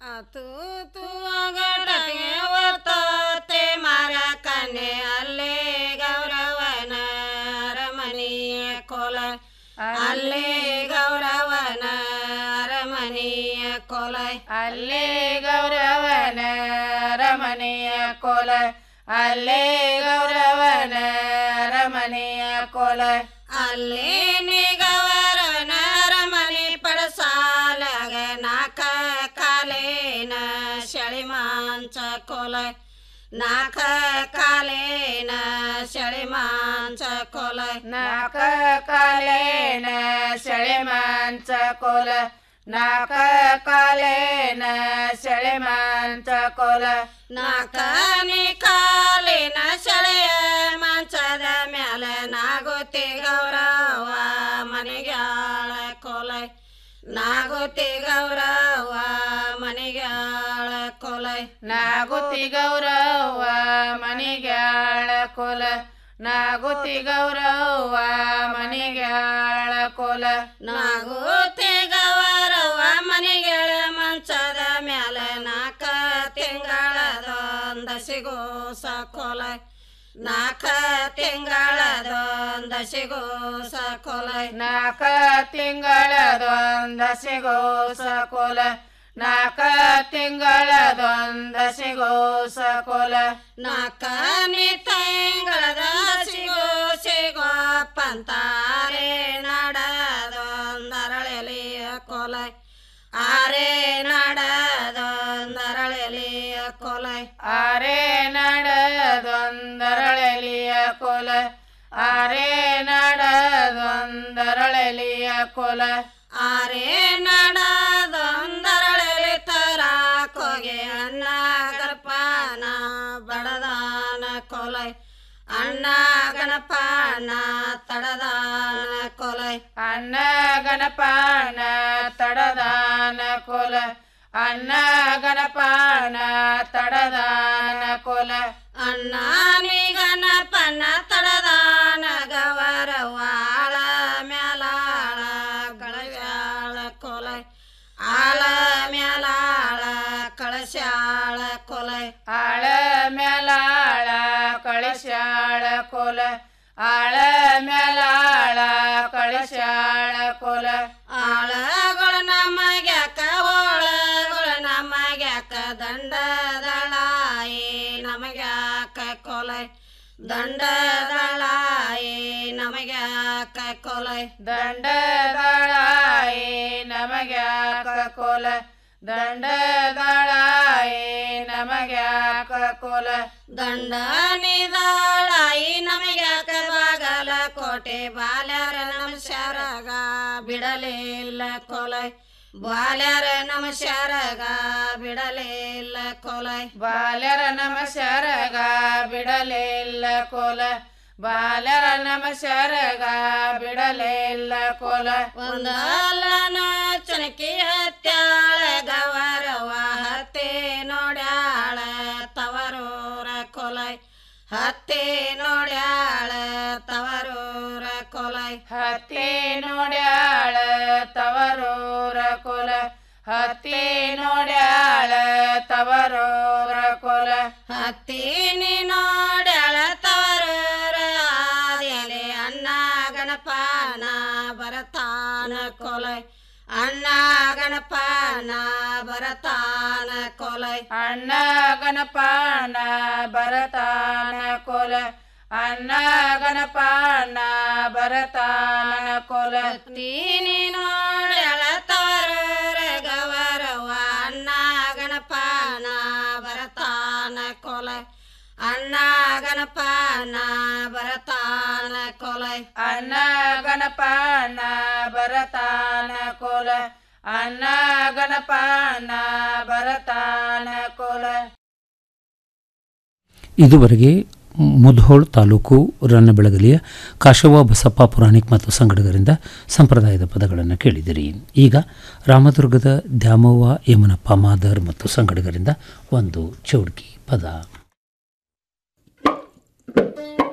ವರ್ತತೆ ಮರ ಕನ್ನೆ ಅಲ್ಲೇ ಗೌರವನ ಅರಮನೆಯ ಕೊಲ ಅಲ್ಲೇ ಗೌರವನ ಅರಮನೆಯ ಕೊಲ ಅಲ್ಲೇ ಗೌರವನ ಅರಮನೆಯ ಕೊಲ ಅಲ್ಲೇ ಗೌರವನ ಅರಮನೆಯ ಕೊಲ ಅಲ್ಲೇ ಗೌರವನ ಅರಮನೆ ಪಡಸಾಲಗ ನಾಕ ಕಾಲೇನ ಶಳಿ ಮಾಂಚ ಕೊಲ ನಾಕ ಕಾಲೇನ ಶಳಿ ಮಾಂಚ ಕೊಲ ನಾಕ ಕಾಲೇನ ಶಳಿ ಮಾಂಚ ಕೊಲ ನಾಕ ಕಾಲೇನ ಸೆಳೆ ಮಾಂಚ ಕೊಲ ನಾಕನೇ ಕಾಲಿನ ಸೆಳೆಯ ಮಂಚದ ಮ್ಯಾಲ ನಾಗುತಿ ಗೌರವ ಮನೆಗಾಳ ಕೊಲ ನಾಗುತಿ ಗೌರವ ಮನೆಗಾಳ ಕೊಲ ನಾಗುತಿ ಗೌರವ್ವ ಮನಿಗ್ಯಾಳ ಕೊಲ ನಾಗುತಿ ಗೌರವ್ವ ಮನಿಗ್ಯಾಳ ಕೊಲ ನಾಗುತಿ ಗೌರವ್ವ ಮನಿಗ್ಯಾಳ ಮಂಚದ ಮ್ಯಾಲ ನಾಕ ತಿಂಗಳದೊಂದ ಸಿಗೋ ಸಕೋಲ ನಾಕ ತಿಂಗಳದೊಂದ ಸಿಗೋ ಸಕೋಲ ನಾಕ ತಿಂಗಳದೊಂದ ಸಿಗೋ ಸಕೋಲ ನಾಕ ತಿಂಗಳದೊಂದ ಸಿಗೋ ಸಕೋಲ ನಾಲ್ಕನೇ ತಿಂಗಳದ ಸಿಗೋ ಸಿಗೋ ಪಂತಾರೆ ನಡದೊಂದರಳೆಲಿಯ ಕೊಲ ಆರೆ ನಡದೊಂದರಳೆಲಿಯ ಕೊಲ ಆರೆ ನಡದೊಂದರಳೆಲಿಯ ಕೊಲ ಆರೆ ನಡದೊಂದರಳೆಲಿಯ ಕೊಲ ಆರೆ ನಡದೊಂದರಳೆಲಿ ತರ ಕೊಗೆ ಅಣ್ಣ ಗರ್ಪಾನ ಬಡದಾನ ಕೊಲೈ ಅಣ್ಣ ಗಣಪಾನ ತಡದಾನ ಕೊಲೈ ಅಣ್ಣ ಗಣಪಾನ ತಡದಾನ ಕೊಲ ಅಣ್ಣ ಗಣಪಾನ ತಡದಾನ ಕೊಲ ಅಣ್ಣ ನೀ ಗಣಪನ ತಡದಾನ ಗವರವಾಳ ಮ್ಯಾಲಾಳ ಗಳವ್ಯಾಳ ಕೊಲೈ ಆಳ ಮ್ಯಾಲಾಳ ಕಳಶಾಳ ಕೊಲೈ ಆಳ ಮ್ಯಾಲಾಳ ಕಳಶಾಳ ಕೊಲ ಆಳ ಮ್ಯಾಲಾಳ ಕಳಶಾಳ ಕೊಲ ಆಳಗಳ ನಮಗ್ಯಾಕ ಓಳಗಳ ನಮಗ್ಯಾಕ ದಂಡದಳಾಯಿ ನಮಗ್ಯಾಕ ಕೊಲೈ ದಂಡದಳಾಯಿ ನಮಗ್ಯಾಕ ಕೊಲೈ ದಂಡದಳಾಯಿ ನಮಗ್ಯಾಕ ಕೊಲ ದಂಡದಳಾಯಿ ನಮಗ್ಯಾಕ ಕೊಲ ದಂಡ ನಿದಾಳಾಯಿ ನಮಗ್ಯಾಕ ಬಾಗಲ ಕೋಟೆ ಬಾಲ್ಯರ ನಮ ಶರಗ ಬಿಡಲಿಲ್ಲ ಕೊಲೈ ಬಾಲ್ಯರ ನಮ ಶರಗ ಬಿಡಲಿಲ್ಲ ಕೊಲೈ ಬಾಲ್ಯರ ನಮ ಶರಗ ಬಿಡಲಿಲ್ಲ ಕೊಲ ಬಾಲರ ನಮ ಶರಗ ಬಿಡಲಿಲ್ಲ ಕೊಲ ಒಂದಲ್ಲನ ಚನಕಿ ಹತ್ಯಾಳ ಗವರವ ಹತ್ತೆ ನೋಡ್ಯಾಳ ತವರೂರ ಕೊಲೈ ಹತ್ತೆ ನೋಡ್ಯಾಳ ತವರೂರ ಕೊಲೈ ಹತ್ತೆ ನೋಡ್ಯಾಳ ತವರೂರ ಕೊಲ ಹತ್ತಿ ನೋಡ್ಯಾಳ ತವರೂರ ಕೊಲ ಹತ್ತಿ ನೀ ನೋಡ್ಯಾಳ ತವರೂರ ಆದಿಯಲೆ ಅಣ್ಣ ಗಣಪಾನ ಬರತಾನ ಕೊಲೈ ಅಣ್ಣ ಗಣಪಾನ ಬರತಾನ ಕೊಲೈ ಅಣ್ಣ ಗಣಪಾನ ಬರತಾನ ಕೊಲ ಅಣ್ಣ ಗಣಪಾನ ಬರತಾನ ಕೊಲ ತೀನಿ ನೋಡ್ಯಾಳ ತವರೂರ ಗವರವ ಅಣ್ಣ ಗಣಪಾನ ಬರತಾನ ಕೊಲೈ ಅಣ್ಣ ಗಣಪಾನ ಬರತಾನ ಕೊಲೈ ಅಣ್ಣ ಗಣಪಾನ ಬರತಾನ ಕೊಲ ಅಣ್ಣ ಗಣಪಾನ ಬರತಾನ ಕೊಲ ಇದುವರೆಗೆ ಮುಧೋಳ್ ತಾಲೂಕು ರನ್ನಬೆಳಗಲಿಯ ಕಾಶವ ಬಸಪ್ಪ ಪುರಾಣಿಕ್ ಮತ್ತು ಸಂಗಡಿಗರಿಂದ ಸಂಪ್ರದಾಯದ ಪದಗಳನ್ನು ಕೇಳಿದಿರಿ ಈಗ ರಾಮದುರ್ಗದ ದ್ಯಾಮವ್ವ ಯಮನಪ್ಪ ಮಾದರ್ ಮತ್ತು ಸಂಗಡಿಗರಿಂದ ಒಂದು ಚೌಡ್ಕಿ ಪದ